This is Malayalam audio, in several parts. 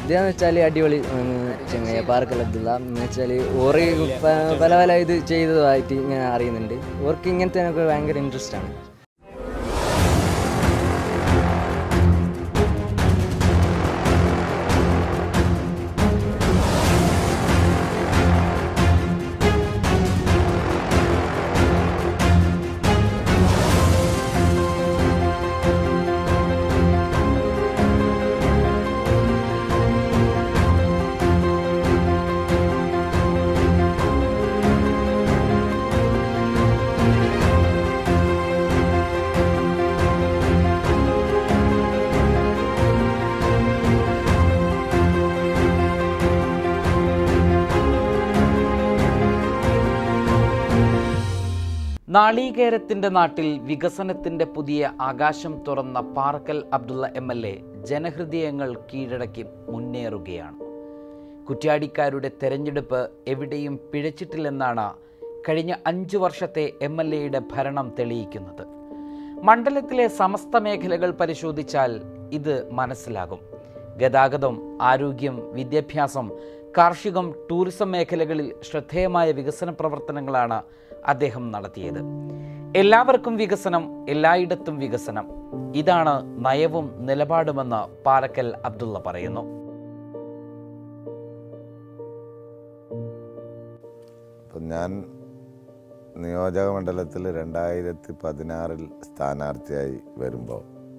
ഇതെന്ന് വെച്ചാൽ അടിപൊളി ഉം, ചെങ്ങയ്യ പാർക്കൽ അബ്ദുള്ള എന്ന് വെച്ചാൽ ഓറ് പ- പല പല ഇത് ചെയ്തതായിട്ട് ഇങ്ങനെ അറിയുന്നുണ്ട് ഓർക്ക് ഇങ്ങനത്തെ ഭയങ്കര ഇൻട്രസ്റ്റ് ആണ് നാളീകേരത്തിന്റെ നാട്ടിൽ വികസനത്തിന്റെ പുതിയ ആകാശം തുറന്ന Parakkal Abdulla M L A ജനഹൃദയങ്ങൾ കീഴടക്കി മുന്നേറുകയാണ് കുറ്റ്യാടിക്കാരുടെ തെരഞ്ഞെടുപ്പ് എവിടെയും പിഴച്ചിട്ടില്ലെന്നാണ് കഴിഞ്ഞ അഞ്ചു വർഷത്തെ എം എൽ എയുടെ ഭരണം തെളിയിക്കുന്നത് മണ്ഡലത്തിലെ സമസ്ത മേഖലകൾ പരിശോധിച്ചാൽ ഇത് മനസ്സിലാകും ഗതാഗതം ആരോഗ്യം വിദ്യാഭ്യാസം കാർഷികം ടൂറിസം മേഖലകളിൽ ശ്രദ്ധേയമായ വികസന പ്രവർത്തനങ്ങളാണ് അദ്ദേഹം നടത്തിയത് എല്ലാവർക്കും വികസനം എല്ലായിടത്തും വികസനം ഇതാണ് നയവും നിലപാടുമെന്ന് പാലക്കൽ അബ്ദുള്ള പറയുന്നു അപ്പം ഞാൻ നിയോജക മണ്ഡലത്തിൽ രണ്ടായിരത്തി പതിനാറിൽ സ്ഥാനാർത്ഥിയായി വരുമ്പോൾ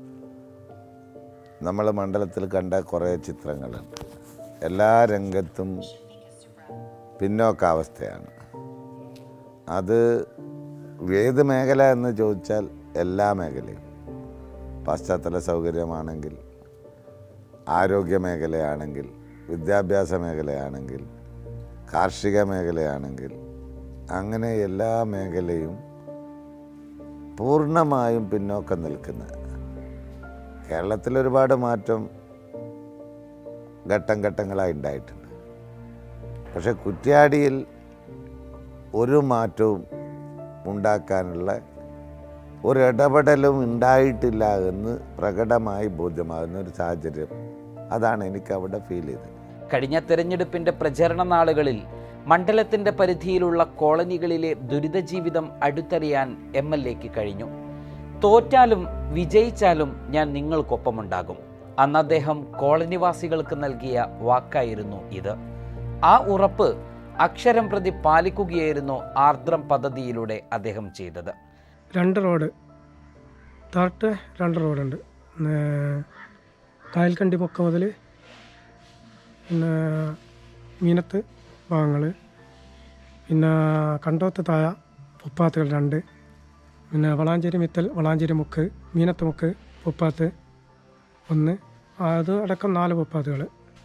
നമ്മൾ മണ്ഡലത്തിൽ കണ്ട കുറേ ചിത്രങ്ങളുണ്ട് എല്ലാ രംഗത്തും പിന്നോക്കാവസ്ഥയാണ് അത് ഏത് മേഖല എന്ന് ചോദിച്ചാൽ എല്ലാ മേഖലയും പശ്ചാത്തല സൗകര്യമാണെങ്കിൽ ആരോഗ്യ മേഖലയാണെങ്കിൽ വിദ്യാഭ്യാസ മേഖലയാണെങ്കിൽ കാർഷിക മേഖലയാണെങ്കിൽ അങ്ങനെ എല്ലാ മേഖലയും പൂർണ്ണമായും പിന്നോക്കം നിൽക്കുന്ന കേരളത്തിൽ ഒരുപാട് മാറ്റം ഘട്ടം ഘട്ടങ്ങളായി ഉണ്ടായിട്ടുണ്ട് പക്ഷെ കുറ്റ്യാടിയിൽ ഒരു മാറ്റവും ഉണ്ടാക്കാനുള്ള ഒരു ഇടപെടലും ഉണ്ടായിട്ടില്ല എന്ന് പ്രകടമായി ബോധ്യമാകുന്ന ഒരു സാഹചര്യം അതാണ് എനിക്ക് അവിടെ ഫീൽ ചെയ്തത് കഴിഞ്ഞ തെരഞ്ഞെടുപ്പിന്റെ പ്രചരണ നാളുകളിൽ മണ്ഡലത്തിന്റെ പരിധിയിലുള്ള കോളനികളിലെ ദുരിത ജീവിതം അടുത്തറിയാൻ എം എൽ എക്ക് കഴിഞ്ഞു തോറ്റാലും വിജയിച്ചാലും ഞാൻ നിങ്ങൾക്കൊപ്പമുണ്ടാകും അന്ന് അദ്ദേഹം കോളനിവാസികൾക്ക് നൽകിയ വാക്കായിരുന്നു ഇത് ആ ഉറപ്പ് അക്ഷരം പ്രതി പാലിക്കുകയായിരുന്നു ആർദ്രം പദ്ധതിയിലൂടെ അദ്ദേഹം ചെയ്തത് രണ്ട് റോഡ് താഴത്തെ രണ്ട് റോഡുണ്ട് പിന്നെ കായൽക്കണ്ടി മുക്ക മുതൽ പിന്നെ മീനത്ത് ഭാഗങ്ങൾ പിന്നെ കണ്ടോത്ത് താഴ പുപ്പാത്തുകൾ രണ്ട് പിന്നെ വളാഞ്ചേരി മിത്തൽ വളാഞ്ചേരി മുക്ക് മീനത്ത് മുക്ക് പുപ്പാത്ത് ഒന്ന് അത് അടക്കം നാല് പുപ്പാത്തുകൾ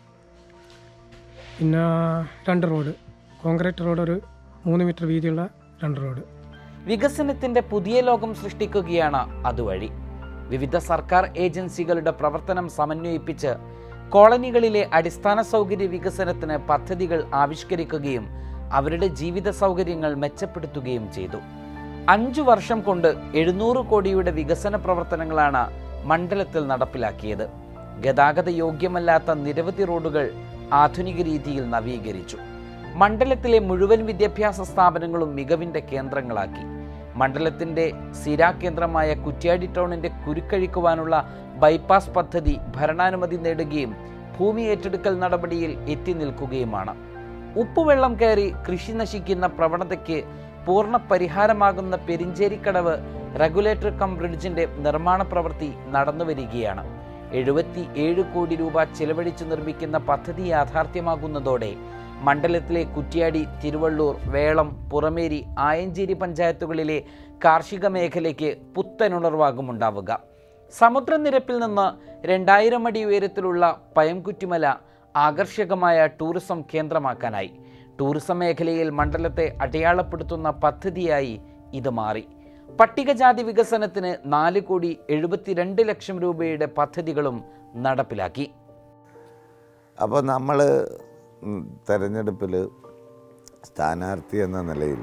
പിന്നെ രണ്ട് റോഡ് കോൺക്രീറ്റ് റോഡ് ഒരു മൂന്ന് മീറ്റർ വീതിയുള്ള രണ്ട് റോഡ് വികസനത്തിന്റെ പുതിയ ലോകം സൃഷ്ടിക്കുകയാണ് അതുവഴി വിവിധ സർക്കാർ ഏജൻസികളുടെ പ്രവർത്തനം സമന്വയിപ്പിച്ച് കോളനികളിലെ അടിസ്ഥാന സൗകര്യ വികസനത്തിന് പദ്ധതികൾ ആവിഷ്കരിക്കുകയും അവരുടെ ജീവിത സൗകര്യങ്ങൾ മെച്ചപ്പെടുത്തുകയും ചെയ്തു അഞ്ചു വർഷം കൊണ്ട് എഴുന്നൂറ് കോടിയുടെ വികസന പ്രവർത്തനങ്ങളാണ് മണ്ഡലത്തിൽ നടപ്പിലാക്കിയത് ഗതാഗത യോഗ്യമല്ലാത്ത നിരവധി റോഡുകൾ ആധുനിക രീതിയിൽ നവീകരിച്ചു മണ്ഡലത്തിലെ മുഴുവൻ വിദ്യാഭ്യാസ സ്ഥാപനങ്ങളും മികവിന്റെ കേന്ദ്രങ്ങളാക്കി മണ്ഡലത്തിന്റെ സ്ഥിരാകേന്ദ്രമായ കുറ്റ്യാടി ടൗണിന്റെ കുരുക്കഴിക്കുവാനുള്ള ബൈപ്പാസ് പദ്ധതി ഭരണാനുമതി നേടുകയും ഭൂമി ഏറ്റെടുക്കൽ നടപടിയിൽ എത്തി നിൽക്കുകയുമാണ് ഉപ്പുവെള്ളം കയറി കൃഷി നശിക്കുന്ന പ്രവണതയ്ക്ക് പൂർണ്ണ പരിഹാരമാകുന്ന പെരിഞ്ചേരിക്കടവ് റെഗുലേറ്റർ കം ബ്രിഡ്ജിന്റെ നിർമ്മാണ പ്രവൃത്തി നടന്നുവരികയാണ് എഴുപത്തി ഏഴ് കോടി രൂപ ചെലവഴിച്ച് നിർമ്മിക്കുന്ന പദ്ധതി യാഥാർത്ഥ്യമാകുന്നതോടെ മണ്ഡലത്തിലെ കുറ്റ്യാടി തിരുവള്ളൂർ വേളം പുറമേരി ആയഞ്ചേരി പഞ്ചായത്തുകളിലെ കാർഷിക മേഖലയ്ക്ക് പുത്തനുണർവാകും ഉണ്ടാവുക സമുദ്രനിരപ്പിൽ നിന്ന് രണ്ടായിരം അടി ഉയരത്തിലുള്ള പയംകുറ്റിമല ആകർഷകമായ ടൂറിസം കേന്ദ്രമാക്കാനായി ടൂറിസം മേഖലയിൽ മണ്ഡലത്തെ അടയാളപ്പെടുത്തുന്ന പദ്ധതിയായി ഇത് മാറി പട്ടികജാതി വികസനത്തിന് നാല് കോടി എഴുപത്തിരണ്ട് ലക്ഷം രൂപയുടെ പദ്ധതികളും നടപ്പിലാക്കി അപ്പോൾ നമ്മൾ തെരഞ്ഞെടുപ്പിൽ സ്ഥാനാർത്ഥി എന്ന നിലയിൽ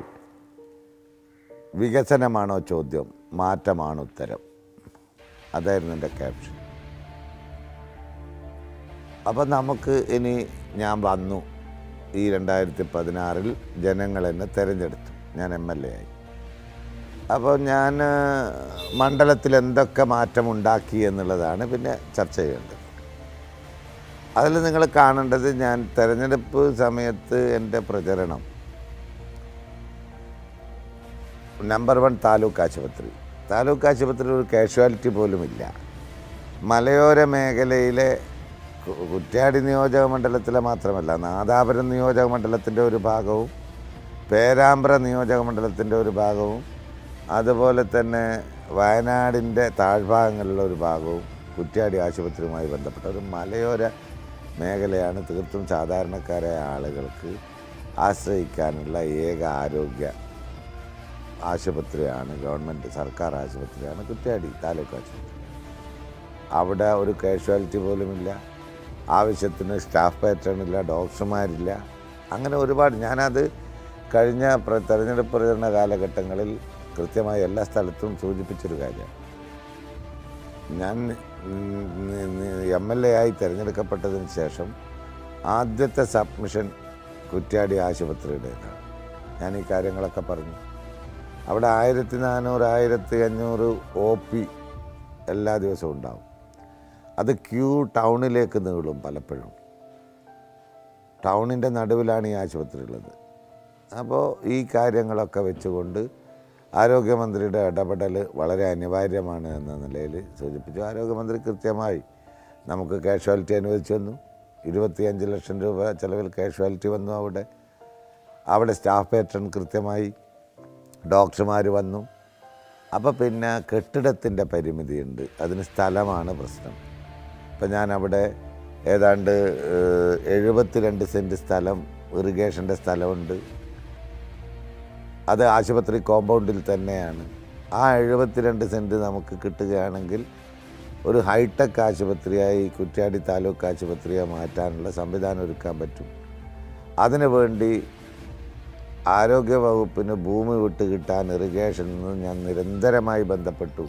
വികസനമാണോ ചോദ്യം മാറ്റമാണോ ഉത്തരം അതായിരുന്നു എൻ്റെ ക്യാപ്ഷൻ അപ്പം നമുക്ക് ഇനി ഞാൻ വന്നു ഈ രണ്ടായിരത്തി പതിനാറിൽ ജനങ്ങൾ എന്നെ തിരഞ്ഞെടുത്തു ഞാൻ എം എൽ എ ആയി അപ്പോൾ ഞാൻ ആ, മണ്ഡലത്തിൽ എന്തൊക്കെ മാറ്റമുണ്ടാക്കി എന്നുള്ളതാണ് പിന്നെ ചർച്ച ചെയ്യേണ്ടത് അതിൽ നിങ്ങൾ കാണേണ്ടത് ഞാൻ തെരഞ്ഞെടുപ്പ് സമയത്ത് എൻ്റെ പ്രചരണം നമ്പർ വൺ താലൂക്ക് ആശുപത്രി താലൂക്ക് ആശുപത്രി ഒരു കാഷ്വാലിറ്റി പോലുമില്ല മലയോര മേഖലയിലെ കു- കുറ്റ്യാടി നിയോജക മണ്ഡലത്തിലെ മാത്രമല്ല നാദാപുരം നിയോജക മണ്ഡലത്തിൻ്റെ ഒരു ഭാഗവും പേരാമ്പ്ര നിയോജക മണ്ഡലത്തിൻ്റെ ഒരു ഭാഗവും അതുപോലെ തന്നെ വയനാടിൻ്റെ താഴ്ഭാഗങ്ങളിലുള്ള ഒരു ഭാഗവും കുറ്റ്യാടി ആശുപത്രിയുമായി ബന്ധപ്പെട്ട ഒരു മലയോര മേഖലയാണ് തീർത്തും സാധാരണക്കാരായ ആളുകൾക്ക് ആശ്രയിക്കാനുള്ള ഏക ആരോഗ്യ ആശുപത്രിയാണ് ഗവൺമെൻറ് സർക്കാർ ആശുപത്രിയാണ് കുറ്റ്യാടി താലൂക്ക് ആശുപത്രി അവിടെ ഒരു കാഷ്വാലിറ്റി പോലുമില്ല ആവശ്യത്തിന് സ്റ്റാഫ് പാറ്റേൺ ഇല്ല ഡോക്ടർമാരില്ല അങ്ങനെ ഒരുപാട് ഞാനത് കഴിഞ്ഞ പ്ര- തെരഞ്ഞെടുപ്പ് പ്രചരണ കാലഘട്ടങ്ങളിൽ കൃത്യമായി എല്ലാ സ്ഥലത്തും സൂചിപ്പിച്ചൊരു കാര്യമാണ് ഞാൻ എം എൽ എ ആയി തിരഞ്ഞെടുക്കപ്പെട്ടതിന് ശേഷം ആദ്യത്തെ സബ്മിഷൻ കുറ്റ്യാടി ആശുപത്രിയുടേതാണ് ഞാൻ ഈ കാര്യങ്ങളൊക്കെ പറഞ്ഞു അവിടെ ആയിരത്തി നാനൂറ് ആയിരത്തി അഞ്ഞൂറ് ഒ പി എല്ലാ ദിവസവും ഉണ്ടാവും അത് ക്യൂ ടൗണിലേക്ക് നീളും പലപ്പോഴും ടൗണിൻ്റെ നടുവിലാണ് ഈ ആശുപത്രി ഉള്ളത് അപ്പോൾ ഈ കാര്യങ്ങളൊക്കെ വെച്ചുകൊണ്ട് ആരോഗ്യമന്ത്രിയുടെ ഇടപെടൽ വളരെ അനിവാര്യമാണ് എന്ന നിലയിൽ സൂചിപ്പിച്ചു ആരോഗ്യമന്ത്രി കൃത്യമായി നമുക്ക് കാഷ്വാലിറ്റി അനുവദിച്ചു വന്നു ഇരുപത്തിയഞ്ച് ലക്ഷം രൂപ ചിലവിൽ കാഷ്വാലിറ്റി വന്നു അവിടെ അവിടെ സ്റ്റാഫ് പാറ്റേൺ കൃത്യമായി ഡോക്ടർമാർ വന്നു അപ്പോൾ പിന്നെ കെട്ടിടത്തിൻ്റെ പരിമിതിയുണ്ട് അതിന് സ്ഥലമാണ് പ്രശ്നം ഇപ്പം ഞാനവിടെ ഏതാണ്ട് എഴുപത്തിരണ്ട് സെൻറ്റ് സ്ഥലം ഇറിഗേഷൻ്റെ സ്ഥലമുണ്ട് അത് ആശുപത്രി കോമ്പൗണ്ടിൽ തന്നെയാണ് ആ എഴുപത്തിരണ്ട് സെൻറ്റ് നമുക്ക് കിട്ടുകയാണെങ്കിൽ ഒരു ഹൈടെക് ആശുപത്രിയായി കുറ്റ്യാടി താലൂക്ക് ആശുപത്രിയെ മാറ്റാനുള്ള സംവിധാനം ഒരുക്കാൻ പറ്റും അതിനു വേണ്ടി ആരോഗ്യ വകുപ്പിന് ഭൂമി വിട്ട് കിട്ടാൻ ഇറിഗേഷനിൽ നിന്ന് ഞാൻ നിരന്തരമായി ബന്ധപ്പെട്ടു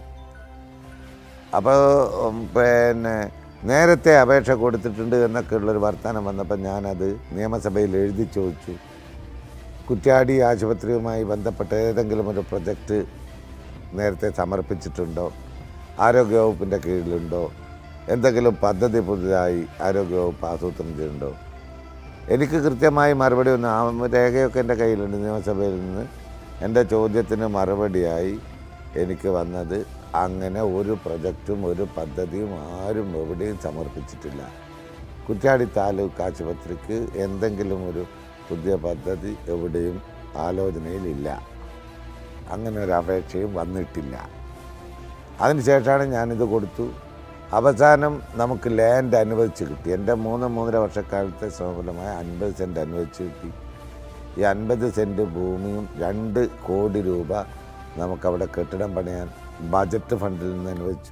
അപ്പോൾ ഉം, പിന്നെ നേരത്തെ അപേക്ഷ കൊടുത്തിട്ടുണ്ട് എന്നൊക്കെ ഉള്ളൊരു വർത്തമാനം വന്നപ്പോൾ ഞാനത് നിയമസഭയിൽ എഴുതി ചോദിച്ചു കുറ്റ്യാടി ആശുപത്രിയുമായി ബന്ധപ്പെട്ട ഏതെങ്കിലും ഒരു പ്രൊജക്റ്റ് നേരത്തെ സമർപ്പിച്ചിട്ടുണ്ടോ ആരോഗ്യവകുപ്പിൻ്റെ കീഴിലുണ്ടോ എന്തെങ്കിലും പദ്ധതി പുതുതായി ആരോഗ്യവകുപ്പ് ആസൂത്രണം ചെയ്യുന്നുണ്ടോ എനിക്ക് കൃത്യമായി മറുപടി ഒന്ന് ആ രേഖയൊക്കെ എൻ്റെ കയ്യിലുണ്ട് നിയമസഭയിൽ നിന്ന് എൻ്റെ ചോദ്യത്തിന് മറുപടിയായി എനിക്ക് വന്നത് അങ്ങനെ ഒരു പ്രൊജക്റ്റും ഒരു പദ്ധതിയും ആരും എവിടെയും സമർപ്പിച്ചിട്ടില്ല കുറ്റ്യാടി താലൂക്ക് ആശുപത്രിക്ക് എന്തെങ്കിലും ഒരു പുതിയ പദ്ധതി എവിടെയും ആലോചനയിലില്ല അങ്ങനെ ഒരു അപേക്ഷയും വന്നിട്ടില്ല അതിനുശേഷമാണ് ഞാനിത് കൊടുത്തു അവസാനം നമുക്ക് ലാൻഡ് അനുവദിച്ച് കിട്ടി എൻ്റെ മൂന്ന് മൂന്നര വർഷക്കാലത്തെ ശ്രമഫലമായ അൻപത് സെൻറ്റ് അനുവദിച്ച് കിട്ടി ഈ അൻപത് സെൻറ്റ് ഭൂമിയും രണ്ട് കോടി രൂപ നമുക്കവിടെ കെട്ടിടം പണിയാൻ ബജറ്റ് ഫണ്ടിൽ നിന്ന് അനുവദിച്ചു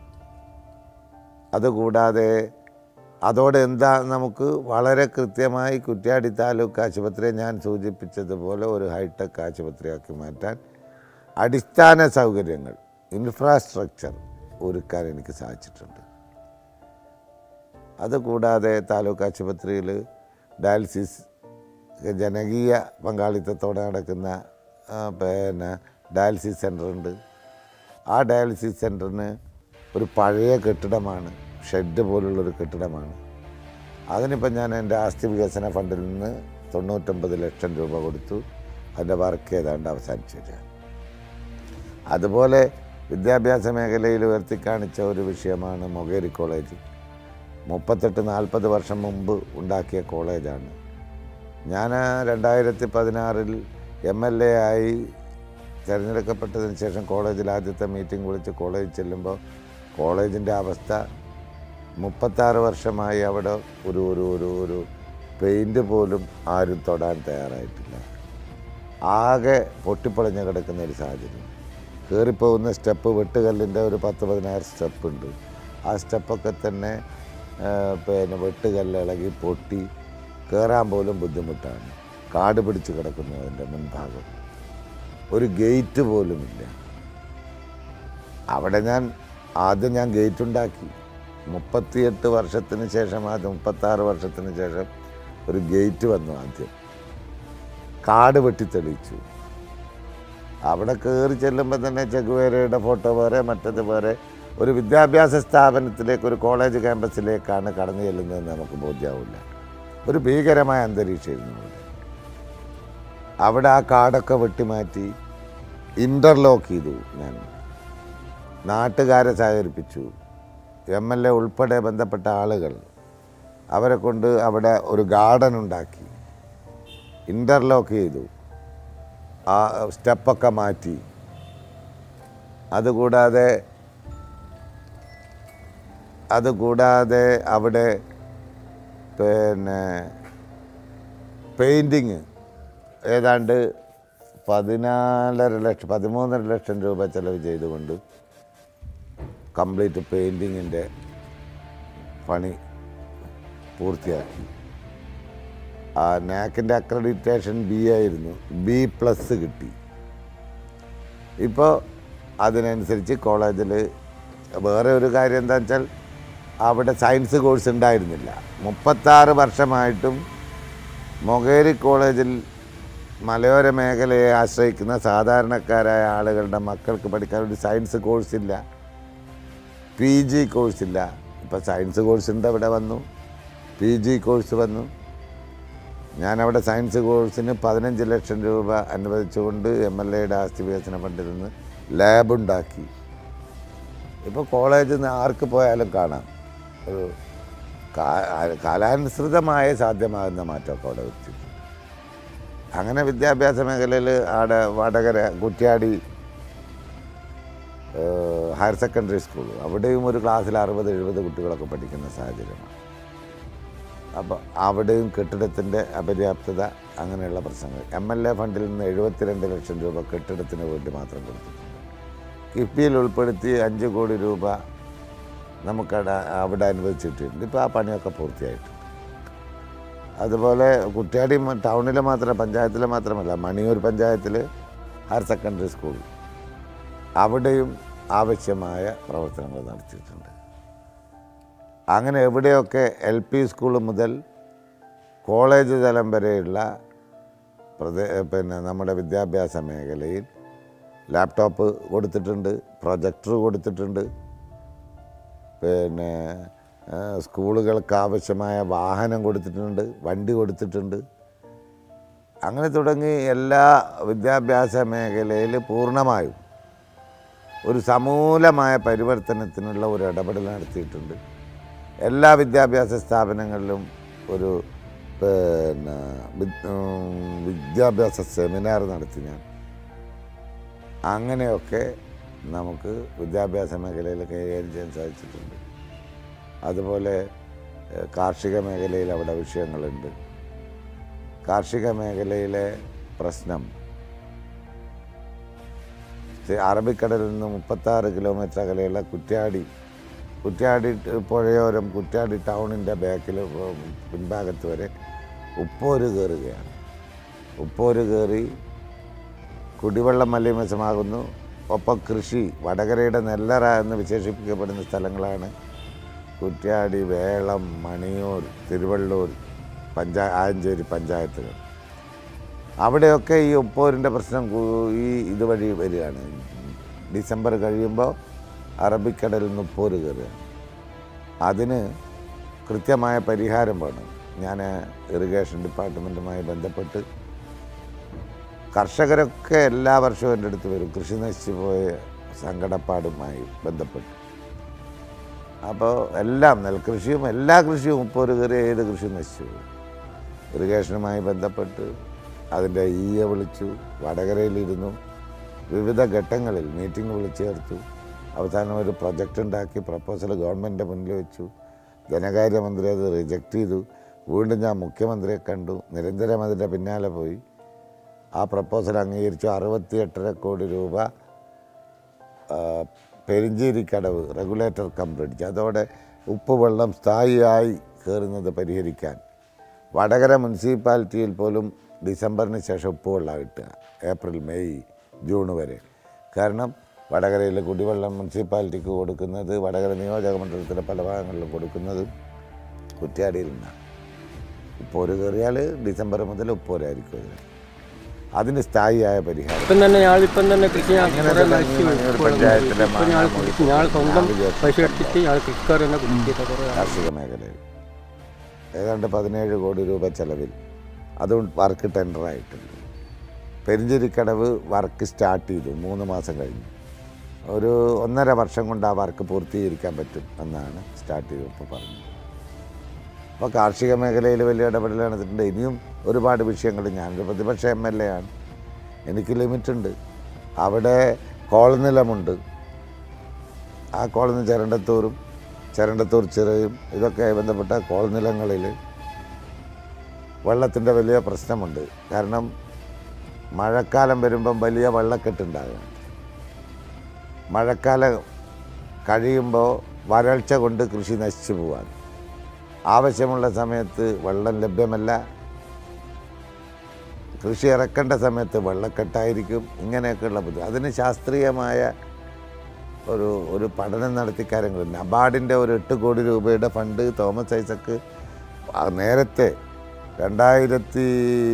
അതുകൂടാതെ അതോടെ എന്താ നമുക്ക് വളരെ കൃത്യമായി കുറ്റ്യാടി താലൂക്ക് ആശുപത്രിയെ ഞാൻ സൂചിപ്പിച്ചതുപോലെ ഒരു ഹൈടെക് ആശുപത്രിയാക്കി മാറ്റാൻ അടിസ്ഥാന സൗകര്യങ്ങൾ ഇൻഫ്രാസ്ട്രക്ചർ ഒരുക്കാൻ എനിക്ക് സാധിച്ചിട്ടുണ്ട് അതുകൂടാതെ താലൂക്ക് ആശുപത്രിയിൽ ഡയാലിസിസ് ജനകീയ പങ്കാളിത്തത്തോടെ നടക്കുന്ന ആ, പിന്നെ ഡയാലിസിസ് സെൻ്ററുണ്ട് ആ ഡയാലിസിസ് സെൻറ്ററിന് ഒരു പഴയ കെട്ടിടമാണ് ഷെഡ് പോലുള്ളൊരു കെട്ടിടമാണ് അതിനിപ്പം ഞാൻ എൻ്റെ ആസ്തി വികസന ഫണ്ടിൽ നിന്ന് തൊണ്ണൂറ്റൊമ്പത് ലക്ഷം രൂപ കൊടുത്തു അതിൻ്റെ വർക്ക് ഏതാണ്ട് അവസാനിച്ചു വരിക അതുപോലെ വിദ്യാഭ്യാസ മേഖലയിൽ ഉയർത്തിക്കാണിച്ച ഒരു വിഷയമാണ് മൊകേരി കോളേജ് മുപ്പത്തെട്ട് നാൽപ്പത് വർഷം മുമ്പ് ഉണ്ടാക്കിയ കോളേജാണ് ഞാൻ രണ്ടായിരത്തി പതിനാറിൽ എം എൽ എ ആയി തിരഞ്ഞെടുക്കപ്പെട്ടതിന് ശേഷം കോളേജിൽ ആദ്യത്തെ മീറ്റിംഗ് വിളിച്ച് കോളേജിൽ ചെല്ലുമ്പോൾ കോളേജിൻ്റെ അവസ്ഥ മുപ്പത്താറ് വർഷമായി അവിടെ ഒരു ഒരു ഒരു ഒരു പെയിൻറ് പോലും ആരും തൊടാൻ തയ്യാറായിട്ടില്ല ആകെ പൊട്ടിപ്പൊളിഞ്ഞ് കിടക്കുന്ന ഒരു സാഹചര്യം കയറിപ്പോകുന്ന സ്റ്റെപ്പ് വെട്ടുകല്ലിൻ്റെ ഒരു പത്ത് പതിനായിരം സ്റ്റെപ്പ് ഉണ്ട് ആ സ്റ്റെപ്പൊക്കെ തന്നെ ആ, പിന്നെ വെട്ടുകല്ല് ഇളകി പൊട്ടി കയറാൻ പോലും ബുദ്ധിമുട്ടാണ് കാട് പിടിച്ച് കിടക്കുന്നു അതിൻ്റെ മുൻഭാഗം ഒരു ഗേറ്റ് പോലുമില്ല അവിടെ ഞാൻ ആദ്യം ഞാൻ ഗേറ്റ് ഉണ്ടാക്കി മുപ്പത്തിയെട്ട് വർഷത്തിന് ശേഷം അത് മുപ്പത്താറ് വർഷത്തിന് ശേഷം ഒരു ഗേറ്റ് വന്നു ആദ്യം കാട് വെട്ടിത്തെളിയിച്ചു അവിടെ കയറി ചെല്ലുമ്പോൾ തന്നെ ചെഗുവേരയുടെ ഫോട്ടോ വേറെ മറ്റത് വേറെ ഒരു വിദ്യാഭ്യാസ സ്ഥാപനത്തിലേക്ക് ഒരു കോളേജ് ക്യാമ്പസിലേക്കാണ് കടന്നു ചെല്ലുന്നതെന്ന് നമുക്ക് ബോധ്യമാവില്ല ഒരു ഭീകരമായ അന്തരീക്ഷമായിരുന്നു അവിടെ അവിടെ ആ കാടൊക്കെ വെട്ടിമാറ്റി ഇൻ്റർലോക്ക് ചെയ്തു ഞാൻ നാട്ടുകാരെ സഹകരിപ്പിച്ചു എം എൽ എ ഉൾപ്പെടെ ബന്ധപ്പെട്ട ആളുകൾ അവരെ കൊണ്ട് അവിടെ ഒരു ഗാർഡൻ ഉണ്ടാക്കി ഇൻ്റർലോക്ക് ചെയ്തു ആ സ്റ്റെപ്പൊക്കെ മാറ്റി അതുകൂടാതെ അതുകൂടാതെ അവിടെ പിന്നെ പെയിൻറ്റിങ് ഏതാണ്ട് പതിനാലര ലക്ഷം പതിമൂന്നര ലക്ഷം രൂപ ചെലവ് ചെയ്തുകൊണ്ട് കംപ്ലീറ്റ് പെയിൻറ്റിങ്ങിൻ്റെ പണി പൂർത്തിയാക്കി ആ നാക്കിൻ്റെ അക്രഡിറ്റേഷൻ ബി ആയിരുന്നു ബി പ്ലസ് കിട്ടി ഇപ്പോൾ അതിനനുസരിച്ച് കോളേജിൽ വേറെ ഒരു കാര്യം എന്താ വെച്ചാൽ അവിടെ സയൻസ് കോഴ്സ് ഉണ്ടായിരുന്നില്ല മുപ്പത്താറ് വർഷമായിട്ടും മൊകേരി കോളേജിൽ മലയോര മേഖലയെ ആശ്രയിക്കുന്ന സാധാരണക്കാരായ ആളുകളുടെ മക്കൾക്ക് പഠിക്കാൻ ഒരു സയൻസ് കോഴ്സില്ല പി ജി കോഴ്സില്ല ഇപ്പോൾ സയൻസ് കോഴ്സിൻ്റെ അവിടെ വന്നു പി ജി കോഴ്സ് വന്നു ഞാനവിടെ സയൻസ് കോഴ്സിന് പതിനഞ്ച് ലക്ഷം രൂപ അനുവദിച്ചുകൊണ്ട് എം എൽ എയുടെ ആസ്തി വികസന ഫണ്ടിൽ നിന്ന് ലാബ് ഉണ്ടാക്കി ഇപ്പോൾ കോളേജിൽ നിന്ന് ആർക്ക് പോയാലും കാണാം ഒരു കാ- കാലാനുസൃതമായ സാധ്യമാകുന്ന മാറ്റമൊക്കെ അവിടെ എത്തിയിട്ടുണ്ട് അങ്ങനെ വിദ്യാഭ്യാസ മേഖലയിൽ ആടെ വടകര കുറ്റ്യാടി ഏഹ്, ഹയർ സെക്കൻഡറി സ്കൂൾ അവിടെയും ഒരു ക്ലാസ്സിൽ അറുപത് എഴുപത് കുട്ടികളൊക്കെ പഠിക്കുന്ന സാഹചര്യമാണ് അപ്പോൾ അവിടെയും കെട്ടിടത്തിൻ്റെ അപര്യാപ്തത അങ്ങനെയുള്ള പ്രശ്നങ്ങൾ എം എൽ എ ഫണ്ടിൽ നിന്ന് എഴുപത്തിരണ്ട് ലക്ഷം രൂപ കെട്ടിടത്തിന് വേണ്ടി മാത്രം കൊടുത്തിട്ടുണ്ട് കിഫ്ബിയിൽ ഉൾപ്പെടുത്തി അഞ്ച് കോടി രൂപ നമുക്കവിടെ അവിടെ അനുവദിച്ചിട്ടുണ്ട് ഇപ്പോൾ ആ പണിയൊക്കെ പൂർത്തിയായിട്ടുണ്ട് അതുപോലെ കുറ്റ്യാടി മ- ടൗണിലെ മാത്രം പഞ്ചായത്തിലെ മാത്രമല്ല മണിയൂർ പഞ്ചായത്തിൽ ഹയർ സെക്കൻഡറി സ്കൂൾ അവിടെയും ആവശ്യമായ പ്രവർത്തനങ്ങൾ നടത്തിയിട്ടുണ്ട് അങ്ങനെ എവിടെയൊക്കെ എൽ പി സ്കൂൾ മുതൽ കോളേജ് തലം വരെയുള്ള പ്രദേ പിന്നെ നമ്മുടെ വിദ്യാഭ്യാസ മേഖലയിൽ ലാപ്ടോപ്പ് കൊടുത്തിട്ടുണ്ട് പ്രൊജക്ടർ കൊടുത്തിട്ടുണ്ട് പിന്നെ ആ, സ്കൂളുകൾക്ക് ആവശ്യമായ വാഹനം കൊടുത്തിട്ടുണ്ട് വണ്ടി കൊടുത്തിട്ടുണ്ട് അങ്ങനെ തുടങ്ങി എല്ലാ വിദ്യാഭ്യാസ മേഖലയിൽ പൂർണ്ണമായും ഒരു സമൂലമായ പരിവർത്തനത്തിനുള്ള ഒരു ഇടപെടൽ നടത്തിയിട്ടുണ്ട് എല്ലാ വിദ്യാഭ്യാസ സ്ഥാപനങ്ങളിലും ഒരു പിന്നെ വി- ഉം, വിദ്യാഭ്യാസ സെമിനാർ നടത്തി ഞാൻ അങ്ങനെയൊക്കെ നമുക്ക് വിദ്യാഭ്യാസ മേഖലയിൽ കൈകാര്യം ചെയ്യാൻ സാധിച്ചിട്ടുണ്ട് അതുപോലെ ഏഹ്, കാർഷിക മേഖലയിൽ അവിടെ വിഷയങ്ങളുണ്ട് കാർഷിക മേഖലയിലെ പ്രശ്നം ചെ- അറബിക്കടലിൽ നിന്ന് മുപ്പത്താറ് കിലോമീറ്റർ അകലെയുള്ള കുറ്റ്യാടി കുറ്റ്യാടി ട് പുഴയോരം കുറ്റ്യാടി ടൗണിൻ്റെ ബാക്കിൽ പിൻഭാഗത്ത് വരെ ഉപ്പോര് കയറുകയാണ് ഉപ്പോര് കയറി കുടിവെള്ളം മലിനമാകുന്നു ഒപ്പം കൃഷി വടകരയുടെ നെല്ലറ എന്ന് വിശേഷിപ്പിക്കപ്പെടുന്ന സ്ഥലങ്ങളാണ് കുറ്റ്യാടി വേളം മണിയൂർ തിരുവള്ളൂർ പഞ്ചാ ആയഞ്ചേരി പഞ്ചായത്തുകൾ അവിടെയൊക്കെ ഈ ഉപ്പോരിൻ്റെ പ്രശ്നം കൂ- ഈ ഇതുവഴി വരികയാണ് ഡിസംബർ കഴിയുമ്പോൾ അറബിക്കടലിൽ നിന്ന് ഉപ്പോര് കയറുക അതിന് കൃത്യമായ പരിഹാരം വേണം ഞാൻ ഇറിഗേഷൻ ഡിപ്പാർട്ട്മെൻറ്റുമായി ബന്ധപ്പെട്ട് കർഷകരൊക്കെ എല്ലാ വർഷവും എൻ്റെ അടുത്ത് വരും കൃഷി നശിച്ചു പോയ സങ്കടപ്പാടുമായി ബന്ധപ്പെട്ട് അപ്പോൾ എല്ലാം നെൽകൃഷിയും എല്ലാ കൃഷിയും ഉപ്പൊരു കയറി ഏത് കൃഷിയും നശിച്ചു പോകും ഇറിഗേഷനുമായി ബന്ധപ്പെട്ട് അതിൻ്റെ ഈയ വിളിച്ചു വടകരയിലിരുന്നു വിവിധ ഘട്ടങ്ങളിൽ മീറ്റിംഗ് വിളിച്ചു ചേർത്തു അവസാനം ഒരു പ്രൊജക്റ്റ് ഉണ്ടാക്കി പ്രപ്പോസൽ ഗവൺമെൻറ്റിൻ്റെ മുന്നിൽ വെച്ചു ധനകാര്യമന്ത്രി അത് റിജക്റ്റ് ചെയ്തു വീണ്ടും ഞാൻ മുഖ്യമന്ത്രിയെ കണ്ടു നിരന്തരം അതിൻ്റെ പിന്നാലെ പോയി ആ പ്രപ്പോസൽ അംഗീകരിച്ചു അറുപത്തി എട്ടര കോടി രൂപ ആ, പെരിഞ്ചേരിക്കടവ് റെഗുലേറ്റർ കം ബ്രിഡ്ജ് അതോടെ ഉപ്പുവെള്ളം സ്ഥായിയായി കയറുന്നത് പരിഹരിക്കാൻ വടകര മുനിസിപ്പാലിറ്റിയിൽ പോലും ഡിസംബറിന് ശേഷം ഉപ്പുവെള്ളം കിട്ടുക ഏപ്രിൽ മെയ് ജൂൺ വരെ കാരണം വടകരയിൽ കുടിവെള്ളം മുനിസിപ്പാലിറ്റിക്ക് കൊടുക്കുന്നത് വടകര നിയോജക മണ്ഡലത്തിലെ പല ഭാഗങ്ങളിലും കൊടുക്കുന്നത് കുറ്റ്യാടിയിൽ നിന്നാണ് ഉപ്പോര് കയറിയാൽ ഡിസംബർ മുതൽ ഉപ്പോരായിരിക്കും അതിന് അതിന് സ്ഥായിയായ പരിഹാരം ഇപ്പം തന്നെ ഞാളിപ്പം തന്നെ കൃഷി ഞാൻ അങ്ങനെ കുറേ തുടങ്ങി നശിച്ചു മണിയൂർ പഞ്ചായത്തിലെ ഇപ്പം ഞാൻ മാങ്ങ കൃഷി ഞാൻ സ്വന്തം മുറിച്ച് പൈസ എടുത്തിട്ട് ഞാൻ കൃഷിക്കാർ തന്നെ കുടിച്ചിട്ട് കുറേ കാർഷിക മേഖലയിൽ ഏതാണ്ട് പതിനേഴ് കോടി രൂപ ചെലവിൽ അതും വർക്ക് ടെൻഡറായിട്ടുണ്ട് പെരിഞ്ചേരിക്കടവ് വർക്ക് സ്റ്റാർട്ട് ചെയ്തു മൂന്ന് മാസം കഴിഞ്ഞു ഒരു ഒന്നര വർഷം കൊണ്ട് ആ വർക്ക് പൂർത്തീകരിക്കാൻ പറ്റും എന്നാണ് സ്റ്റാർട്ട് ചെയ്തപ്പോൾ പറഞ്ഞത് അപ്പോൾ കാർഷിക മേഖലയിൽ വലിയ ഇടപെടൽ നടത്തിയിട്ടുണ്ട് ഇനിയും ഒരുപാട് വിഷയങ്ങൾ ഞാനൊരു പ്രതിപക്ഷ എം എൽ എ ആണ് എനിക്ക് ലിമിറ്റുണ്ട് അവിടെ കോളനിലമുണ്ട് ആ കോളനി ചരണ്ടത്തൂരും ചരണ്ടത്തൂർ ചിറയും ഇതൊക്കെ ബന്ധപ്പെട്ട കോളനിലങ്ങളിൽ വെള്ളത്തിൻ്റെ വലിയ പ്രശ്നമുണ്ട് കാരണം മഴക്കാലം വരുമ്പം വലിയ വെള്ളക്കെട്ടുണ്ടാകും മഴക്കാലം കഴിയുമ്പോൾ വരൾച്ച കൊണ്ട് കൃഷി നശിച്ചു പോവാൻ ആവശ്യമുള്ള സമയത്ത് വെള്ളം ലഭ്യമല്ല കൃഷി ഇറക്കേണ്ട സമയത്ത് വെള്ളക്കെട്ടായിരിക്കും ഇങ്ങനെയൊക്കെയുള്ള ബുദ്ധി അതിന് ശാസ്ത്രീയമായ ഒരു ഒരു പഠനം നടത്തി കാര്യങ്ങൾ നബാർഡിൻ്റെ ഒരു എട്ട് കോടി രൂപയുടെ ഫണ്ട് തോമസ് ഐസക്ക് ആ നേരത്തെ രണ്ടായിരത്തി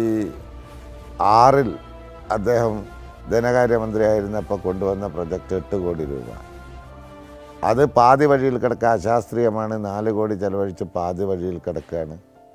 ആറിൽ അദ്ദേഹം ധനകാര്യമന്ത്രിയായിരുന്നപ്പോൾ കൊണ്ടുവന്ന പ്രൊജക്റ്റ് എട്ട് കോടി രൂപ അത് പാതി വഴിയിൽ കിടക്കുക അശാസ്ത്രീയമാണ് നാല് കോടി ചെലവഴിച്ച് പാതി വഴിയിൽ കിടക്കുകയാണ്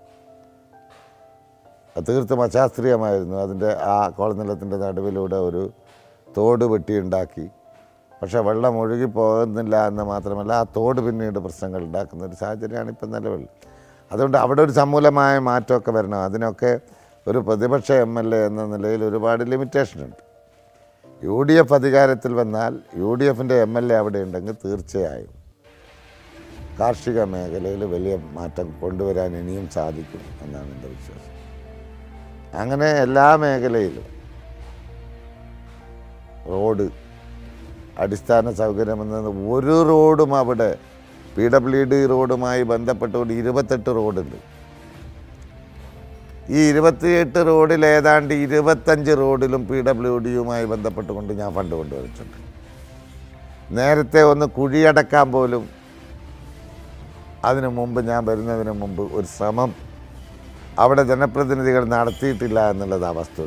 അത് തീർത്തും അശാസ്ത്രീയമായിരുന്നു അതിൻ്റെ ആ കോളനിലത്തിൻ്റെ നടുവിലൂടെ ഒരു തോട് വെട്ടിയുണ്ടാക്കി പക്ഷേ വെള്ളം ഒഴുകി പോകുന്നില്ല എന്ന് മാത്രമല്ല ആ തോട് പിന്നീട് പ്രശ്നങ്ങൾ ഉണ്ടാക്കുന്ന ഒരു സാഹചര്യമാണ് ഇപ്പം നിലവിൽ അതുകൊണ്ട് അവിടെ ഒരു സമൂലമായ മാറ്റമൊക്കെ വരണം അതിനൊക്കെ ഒരു പ്രതിപക്ഷ എം എൽ എ എന്ന നിലയിൽ ഒരുപാട് ലിമിറ്റേഷനുണ്ട് യു ഡി എഫ് അധികാരത്തിൽ വന്നാൽ യു ഡി എഫിൻ്റെ എം എൽ എ അവിടെ ഉണ്ടെങ്കിൽ തീർച്ചയായും കാർഷിക മേഖലയിൽ വലിയ മാറ്റം കൊണ്ടുവരാൻ ഇനിയും സാധിക്കും എന്നാണ് എൻ്റെ വിശ്വാസം അങ്ങനെ എല്ലാ മേഖലയിലും റോഡ് അടിസ്ഥാന സൗകര്യം എന്നത് ഒരു റോഡും അവിടെ പി ഡബ്ല്യു ഡി റോഡുമായി ബന്ധപ്പെട്ടുകൊണ്ട് ഇരുപത്തെട്ട് റോഡുണ്ട് ഈ ഇരുപത്തിയെട്ട് റോഡിൽ ഏതാണ്ട് ഇരുപത്തഞ്ച് റോഡിലും പി ഡബ്ല്യു ഡിയുമായി ബന്ധപ്പെട്ടുകൊണ്ട് ഞാൻ ഫണ്ട് കൊണ്ടുവന്നിട്ടുണ്ട് നേരത്തെ ഒന്ന് കുഴിയടക്കാൻ പോലും അതിനു മുമ്പ് ഞാൻ വരുന്നതിന് മുമ്പ് ഒരു ശ്രമം അവിടെ ജനപ്രതിനിധികൾ നടത്തിയിട്ടില്ല എന്നുള്ളത് ആ വസ്തുത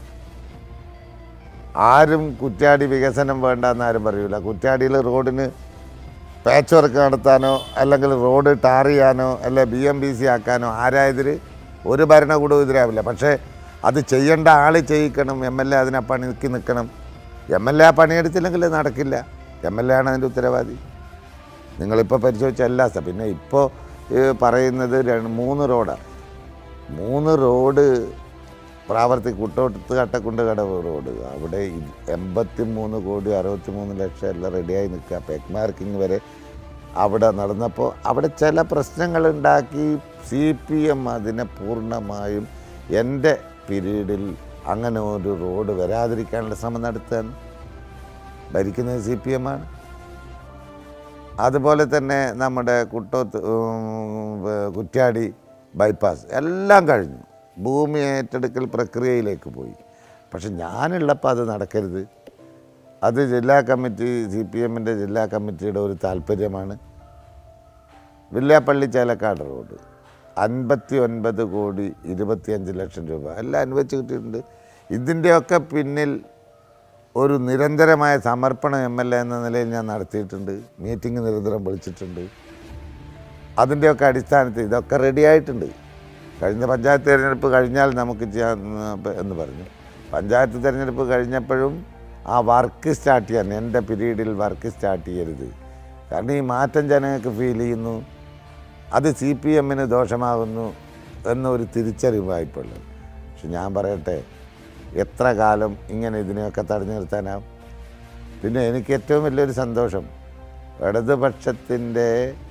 ആരും കുറ്റ്യാടി വികസനം വേണ്ട എന്നാരും പറയൂല കുറ്റ്യാടിയിൽ റോഡിന് പാച്ച് വർക്ക് നടത്താനോ അല്ലെങ്കിൽ റോഡ് ടാർ ചെയ്യാനോ അല്ലെ ബി എം ബി സി ആക്കാനോ ആരായതിൽ ഒരു ഭരണകൂടവും എതിരാവില്ല പക്ഷേ അത് ചെയ്യേണ്ട ആൾ ചെയ്യിക്കണം എം എൽ എ അതിനെ പണിക്ക് നിൽക്കണം എം എൽ എ ആ പണിയെടുത്തില്ലെങ്കിൽ നടക്കില്ല എം എൽ എ ആണ് അതിൻ്റെ ഉത്തരവാദി നിങ്ങളിപ്പോൾ പരിശോധിച്ച എല്ലാ സ്ഥ പിന്നെ ഇപ്പോൾ പറയുന്നത് രണ്ട് മൂന്ന് റോഡാണ് മൂന്ന് റോഡ് പ്രാവർത്തി കുട്ടോട്ട് കട്ടക്കുണ്ട് കടവ് റോഡ് അവിടെ എൺപത്തി മൂന്ന് കോടി അറുപത്തി മൂന്ന് ലക്ഷം എല്ലാം റെഡിയായി നിൽക്കുക പെക് മാർക്കിംഗ് വരെ അവിടെ നടന്നപ്പോൾ അവിടെ ചില പ്രശ്നങ്ങളുണ്ടാക്കി സി പി എം അതിനെ പൂർണ്ണമായും എൻ്റെ പീരീഡിൽ അങ്ങനെ ഒരു റോഡ് വരാതിരിക്കാനുള്ള ശ്രമം നടത്തുകയാണ് ഭരിക്കുന്നത് സി പി എം ആണ് അതുപോലെ തന്നെ നമ്മുടെ കുട്ടോത്ത് ഉം, വേ- കുറ്റ്യാടി ബൈപ്പാസ് എല്ലാം കഴിഞ്ഞു ഭൂമി ഏറ്റെടുക്കൽ പ്രക്രിയയിലേക്ക് പോയി പക്ഷെ ഞാനുള്ളപ്പോൾ അത് നടക്കരുത് അത് ജില്ലാ കമ്മിറ്റി സി പി എമ്മിൻ്റെ ജില്ലാ കമ്മിറ്റിയുടെ ഒരു താല്പര്യമാണ് വില്യാപ്പള്ളി ചേലക്കാട് റോഡ് അൻപത്തി ഒൻപത് കോടി ഇരുപത്തിയഞ്ച് ലക്ഷം രൂപ എല്ലാം അനുവദിച്ച് കിട്ടിയിട്ടുണ്ട് ഇതിൻ്റെയൊക്കെ പിന്നിൽ ഒരു നിരന്തരമായ സമർപ്പണം എം എൽ എ എന്ന നിലയിൽ ഞാൻ നടത്തിയിട്ടുണ്ട് മീറ്റിംഗ് നിരന്തരം വിളിച്ചിട്ടുണ്ട് അതിൻ്റെയൊക്കെ അടിസ്ഥാനത്തിൽ ഇതൊക്കെ റെഡി ആയിട്ടുണ്ട് കഴിഞ്ഞ പഞ്ചായത്ത് തിരഞ്ഞെടുപ്പ് കഴിഞ്ഞാൽ നമുക്ക് ചെയ്യാൻ എന്ന് പറഞ്ഞു പഞ്ചായത്ത് തിരഞ്ഞെടുപ്പ് കഴിഞ്ഞപ്പോഴും ആ വർക്ക് സ്റ്റാർട്ട് ചെയ്യാൻ എൻ്റെ പീരീഡിൽ വർക്ക് സ്റ്റാർട്ട് ചെയ്യരുത് കാരണം ഈ മാറ്റം ജനങ്ങൾക്ക് ഫീൽ ചെയ്യുന്നു അത് സി പി എമ്മിന് ദോഷമാകുന്നു എന്നൊരു തിരിച്ചറിവായിപ്പുള്ളത് പക്ഷെ ഞാൻ പറയട്ടെ എത്ര കാലം ഇങ്ങനെ ഇതിനെയൊക്കെ തടഞ്ഞു നിർത്താനാവും പിന്നെ എനിക്ക് ഏറ്റവും വലിയൊരു സന്തോഷം ഇടതുപക്ഷത്തിൻ്റെ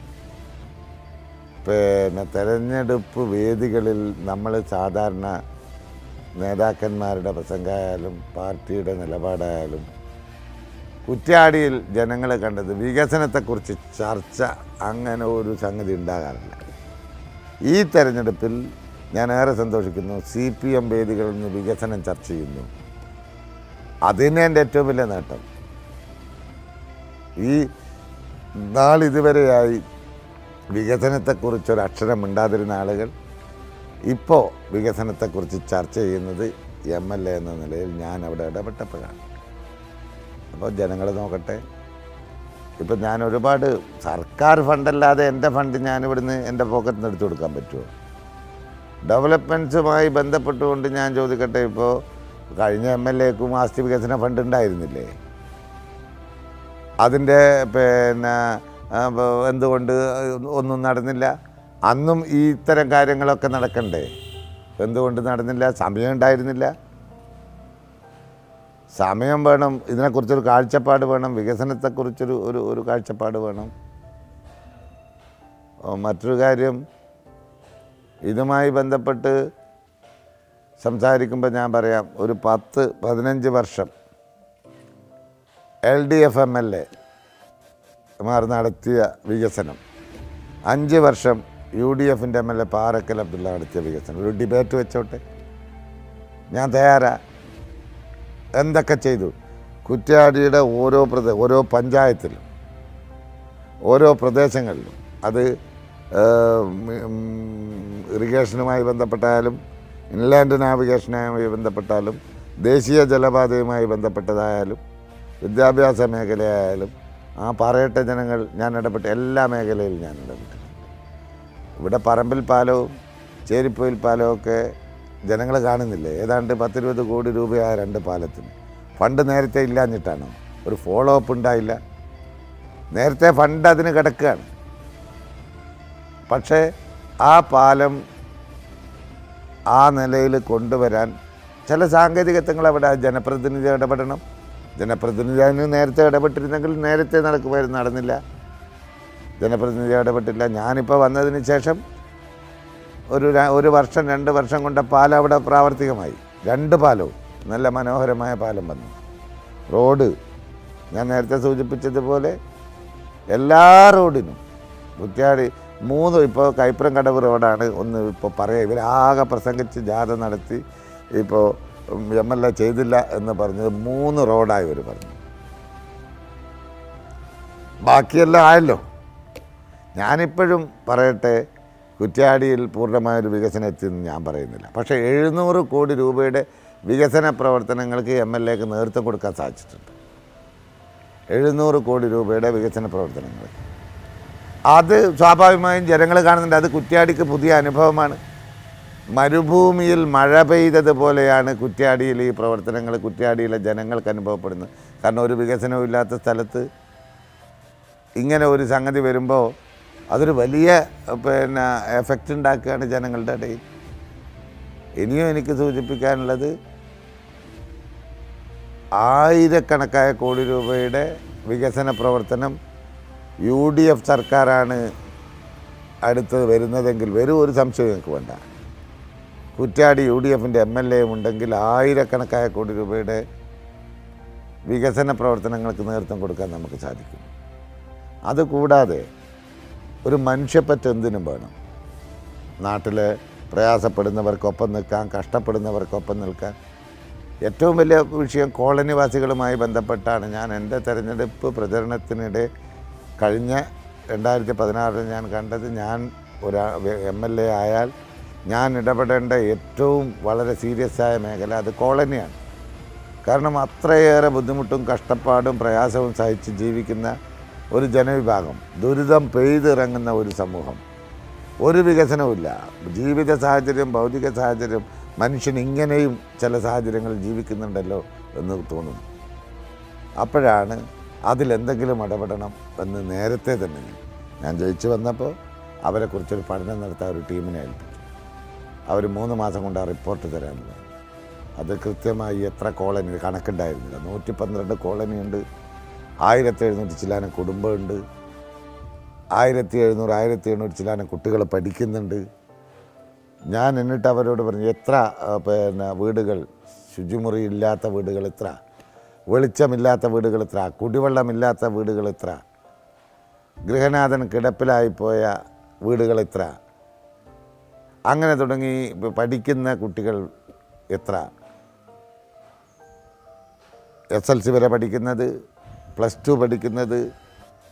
പിന്നെ തെരഞ്ഞെടുപ്പ് വേദികളിൽ നമ്മൾ സാധാരണ നേതാക്കന്മാരുടെ പ്രസംഗമായാലും പാർട്ടിയുടെ നിലപാടായാലും കുറ്റ്യാടിയിൽ ജനങ്ങൾ കണ്ടത് വികസനത്തെക്കുറിച്ച് ചർച്ച അങ്ങനെ ഒരു സംഗതി ഉണ്ടാകാറില്ല ഈ തെരഞ്ഞെടുപ്പിൽ ഞാൻ ഏറെ സന്തോഷിക്കുന്നു സി പി എം വേദികളിൽ നിന്ന് വികസനം ചർച്ച ചെയ്യുന്നു അതിന് എൻ്റെ ഏറ്റവും വലിയ നേട്ടം ഈ നാളിതുവരെയായി വികസനത്തെക്കുറിച്ചൊരു അക്ഷരം മിണ്ടാതിരുന്ന ആളുകൾ ഇപ്പോൾ വികസനത്തെക്കുറിച്ച് ചർച്ച ചെയ്യുന്നത് എം എൽ എ എന്ന നിലയിൽ ഞാൻ അവിടെ ഇടപെട്ടപ്പോഴാണ് അപ്പോൾ ജനങ്ങൾ നോക്കട്ടെ ഇപ്പം ഞാൻ ഒരുപാട് സർക്കാർ ഫണ്ടല്ലാതെ എൻ്റെ ഫണ്ട് ഞാൻ ഇവിടുന്ന് എൻ്റെ പോക്കറ്റിൽ നിന്ന് എടുത്തു കൊടുക്കാൻ പറ്റുമോ ഡെവലപ്മെൻറ്റ്സുമായി ബന്ധപ്പെട്ടുകൊണ്ട് ഞാൻ ചോദിക്കട്ടെ ഇപ്പോൾ കഴിഞ്ഞ എം എൽ എക്കും ആസ്തി വികസന ഫണ്ട് ഉണ്ടായിരുന്നില്ലേ അതിൻ്റെ പിന്നെ ആ, ബ- എന്തുകൊണ്ട് ഒന്നും നടന്നില്ല അന്നും ഈ ഇത്തരം കാര്യങ്ങളൊക്കെ നടക്കണ്ടേ എന്തുകൊണ്ട് നടന്നില്ല സമയം ഉണ്ടായിരുന്നില്ല സമയം വേണം ഇതിനെക്കുറിച്ചൊരു കാഴ്ചപ്പാട് വേണം വികസനത്തെക്കുറിച്ചൊരു ഒരു ഒരു കാഴ്ചപ്പാട് വേണം ഓ, മറ്റൊരു കാര്യം ഇതുമായി ബന്ധപ്പെട്ട് സംസാരിക്കുമ്പോൾ ഞാൻ പറയാം ഒരു പത്ത് പതിനഞ്ച് വർഷം L D F M L A മാർ നടത്തിയ വികസനം അഞ്ച് വർഷം യു ഡി എഫിൻ്റെ M L A Parakkal Abdulla നടത്തിയ വികസനം ഒരു ഡിബേറ്റ് വെച്ചോട്ടെ ഞാൻ തയ്യാറാ എന്തൊക്കെ ചെയ്തു കുറ്റ്യാടിയുടെ ഓരോ പ്രദേ ഓരോ പഞ്ചായത്തിലും ഓരോ പ്രദേശങ്ങളിലും അത് ഇറിഗേഷനുമായി ബന്ധപ്പെട്ടാലും ഇൻലാൻഡ് നാവിഗേഷനുമായി ബന്ധപ്പെട്ടാലും ദേശീയ ജലപാതയുമായി ബന്ധപ്പെട്ടതായാലും വിദ്യാഭ്യാസ മേഖലയായാലും ആ പറയട്ടെ ജനങ്ങൾ ഞാൻ ഇടപെട്ട് എല്ലാ മേഖലയിലും ഞാൻ ഇടപെട്ടിട്ടുണ്ട് ഇവിടെ പറമ്പിൽ പാലവും ചേരിപ്പൊയിൽ പാലവും ഒക്കെ ജനങ്ങൾ കാണുന്നില്ലേ ഏതാണ്ട് പത്തിരുപത് കോടി രൂപയായ രണ്ട് പാലത്തിന് ഫണ്ട് നേരത്തെ ഇല്ലാഞ്ഞിട്ടാണോ ഒരു ഫോളോ അപ്പ് ഉണ്ടായില്ല നേരത്തെ ഫണ്ട് അതിന് കിടക്കുകയാണ് പക്ഷേ ആ പാലം ആ നിലയിൽ കൊണ്ടുവരാൻ ചില സാങ്കേതികത്വങ്ങൾ അവിടെ ജനപ്രതിനിധി ഇടപെടണം ജനപ്രതിനിധി അതിന് നേരത്തെ ഇടപെട്ടിരുന്നെങ്കിൽ നേരത്തെ നടക്കുമായിരുന്നു നടന്നില്ല ജനപ്രതിനിധി ഇടപെട്ടില്ല ഞാനിപ്പോൾ വന്നതിന് ശേഷം ഒരു ര- ഒരു വർഷം രണ്ട് വർഷം കൊണ്ട് പാലം അവിടെ പ്രാവർത്തികമായി രണ്ട് പാലവും നല്ല മനോഹരമായ പാലം വന്നു റോഡ് ഞാൻ നേരത്തെ സൂചിപ്പിച്ചതുപോലെ എല്ലാ റോഡിനും കുറ്റ്യാടി മൂന്ന് ഇപ്പോൾ കൈപ്പുറം കടവ് റോഡാണ് ഒന്ന് ഇപ്പോൾ പറയുക ഇവരാകെ പ്രസംഗിച്ച് ജാഥ നടത്തി ഇപ്പോൾ എം എൽ എ ചെയ്തില്ല എന്ന് പറഞ്ഞത് മൂന്ന് റോഡായി ഇവർ പറഞ്ഞു ബാക്കിയെല്ലാം ആയല്ലോ ഞാനിപ്പോഴും പറയട്ടെ കുറ്റ്യാടിയിൽ പൂർണ്ണമായൊരു വികസനം എത്തിയെന്ന് ഞാൻ പറയുന്നില്ല പക്ഷേ എഴുന്നൂറ് കോടി രൂപയുടെ വികസന പ്രവർത്തനങ്ങൾക്ക് എം എൽ എക്ക് നേതൃത്വം കൊടുക്കാൻ സാധിച്ചിട്ടുണ്ട് എഴുന്നൂറ് കോടി രൂപയുടെ വികസന പ്രവർത്തനങ്ങൾ അത് സ്വാഭാവികമായും ജനങ്ങൾ കാണുന്നുണ്ട് അത് കുറ്റ്യാടിക്ക് പുതിയ അനുഭവമാണ് മരുഭൂമിയിൽ മഴ പെയ്തതുപോലെയാണ് കുറ്റ്യാടിയിൽ ഈ പ്രവർത്തനങ്ങൾ കുറ്റ്യാടിയിലെ ജനങ്ങൾക്ക് അനുഭവപ്പെടുന്നത് കാരണം ഒരു വികസനവും ഇല്ലാത്ത സ്ഥലത്ത് ഇങ്ങനെ ഒരു സംഗതി വരുമ്പോൾ അതൊരു വലിയ പിന്നെ എഫക്റ്റ് ഉണ്ടാക്കുകയാണ് ജനങ്ങളുടെ ഇടയിൽ ഇനിയും എനിക്ക് സൂചിപ്പിക്കാനുള്ളത് ആയിരക്കണക്കായ കോടി രൂപയുടെ വികസന പ്രവർത്തനം യു ഡി എഫ് സർക്കാരാണ് അടുത്ത് വരുന്നതെങ്കിൽ വരും ഒരു സംശയം നിങ്ങൾക്ക് വേണ്ട കുറ്റ്യാടി യു ഡി എഫിൻ്റെ എം എൽ എയും ഉണ്ടെങ്കിൽ ആയിരക്കണക്കായ കോടി രൂപയുടെ വികസന പ്രവർത്തനങ്ങൾക്ക് നേതൃത്വം കൊടുക്കാൻ നമുക്ക് സാധിക്കും അതുകൂടാതെ ഒരു മനുഷ്യപ്പറ്റ് എന്തിനും വേണം നാട്ടിൽ പ്രയാസപ്പെടുന്നവർക്കൊപ്പം നിൽക്കാൻ കഷ്ടപ്പെടുന്നവർക്കൊപ്പം നിൽക്കാൻ ഏറ്റവും വലിയ വിഷയം കോളനിവാസികളുമായി ബന്ധപ്പെട്ടാണ് ഞാൻ എൻ്റെ തെരഞ്ഞെടുപ്പ് പ്രചരണത്തിനിടെ കഴിഞ്ഞ രണ്ടായിരത്തി പതിനാറിൽ ഞാൻ കണ്ടത് ഞാൻ ഒരു എം എൽ എ ആയാൽ ഞാൻ ഇടപെടേണ്ട ഏറ്റവും വളരെ സീരിയസ് ആയ മേഖല അത് കോളനിയാണ് കാരണം അത്രയേറെ ബുദ്ധിമുട്ടും കഷ്ടപ്പാടും പ്രയാസവും സഹിച്ച് ജീവിക്കുന്ന ഒരു ജനവിഭാഗം ദുരിതം പെയ്തിറങ്ങുന്ന ഒരു സമൂഹം ഒരു വികസനവുമില്ല ജീവിത സാഹചര്യം ഭൗതിക സാഹചര്യം മനുഷ്യൻ ഇങ്ങനെയും ചില സാഹചര്യങ്ങളിൽ ജീവിക്കുന്നുണ്ടല്ലോ എന്ന് തോന്നുന്നു അപ്പോഴാണ് അതിലെന്തെങ്കിലും ഇടപെടണം എന്ന് നേരത്തെ തന്നെ ഞാൻ- ഞാൻ ജയിച്ചു വന്നപ്പോൾ അവരെക്കുറിച്ചൊരു പഠനം നടത്താൻ ഒരു ടീമിനെ ഏൽപ്പിച്ചു അവർ മൂന്ന് മാസം കൊണ്ട് ആ റിപ്പോർട്ട് തരാൻ പറഞ്ഞു അത് കൃത്യമായി എത്ര കോളനി കണക്കുണ്ടായിരുന്നില്ല നൂറ്റി പന്ത്രണ്ട് കോളനിയുണ്ട് ആയിരത്തി എഴുന്നൂറ്റി ചില്ലാനം കുടുംബമുണ്ട് ആയിരത്തി എഴുന്നൂറ് ആയിരത്തി എണ്ണൂറ് ചില്ലാനം കുട്ടികൾ പഠിക്കുന്നുണ്ട് ഞാൻ എന്നിട്ട് അവരോട് പറഞ്ഞു എത്ര ആ, പിന്നെ വീടുകൾ ശുചിമുറി ഇല്ലാത്ത വീടുകൾ എത്ര വെളിച്ചമില്ലാത്ത വീടുകൾ എത്ര കുടിവെള്ളമില്ലാത്ത വീടുകൾ എത്ര ഗൃഹനാഥൻ കിടപ്പിലായിപ്പോയ വീടുകൾ എത്ര അങ്ങനെ തുടങ്ങി ഇപ്പൊ പഠിക്കുന്ന കുട്ടികൾ എത്ര എസ് എൽ സി വരെ പഠിക്കുന്നത് പ്ലസ് ടു പഠിക്കുന്നത്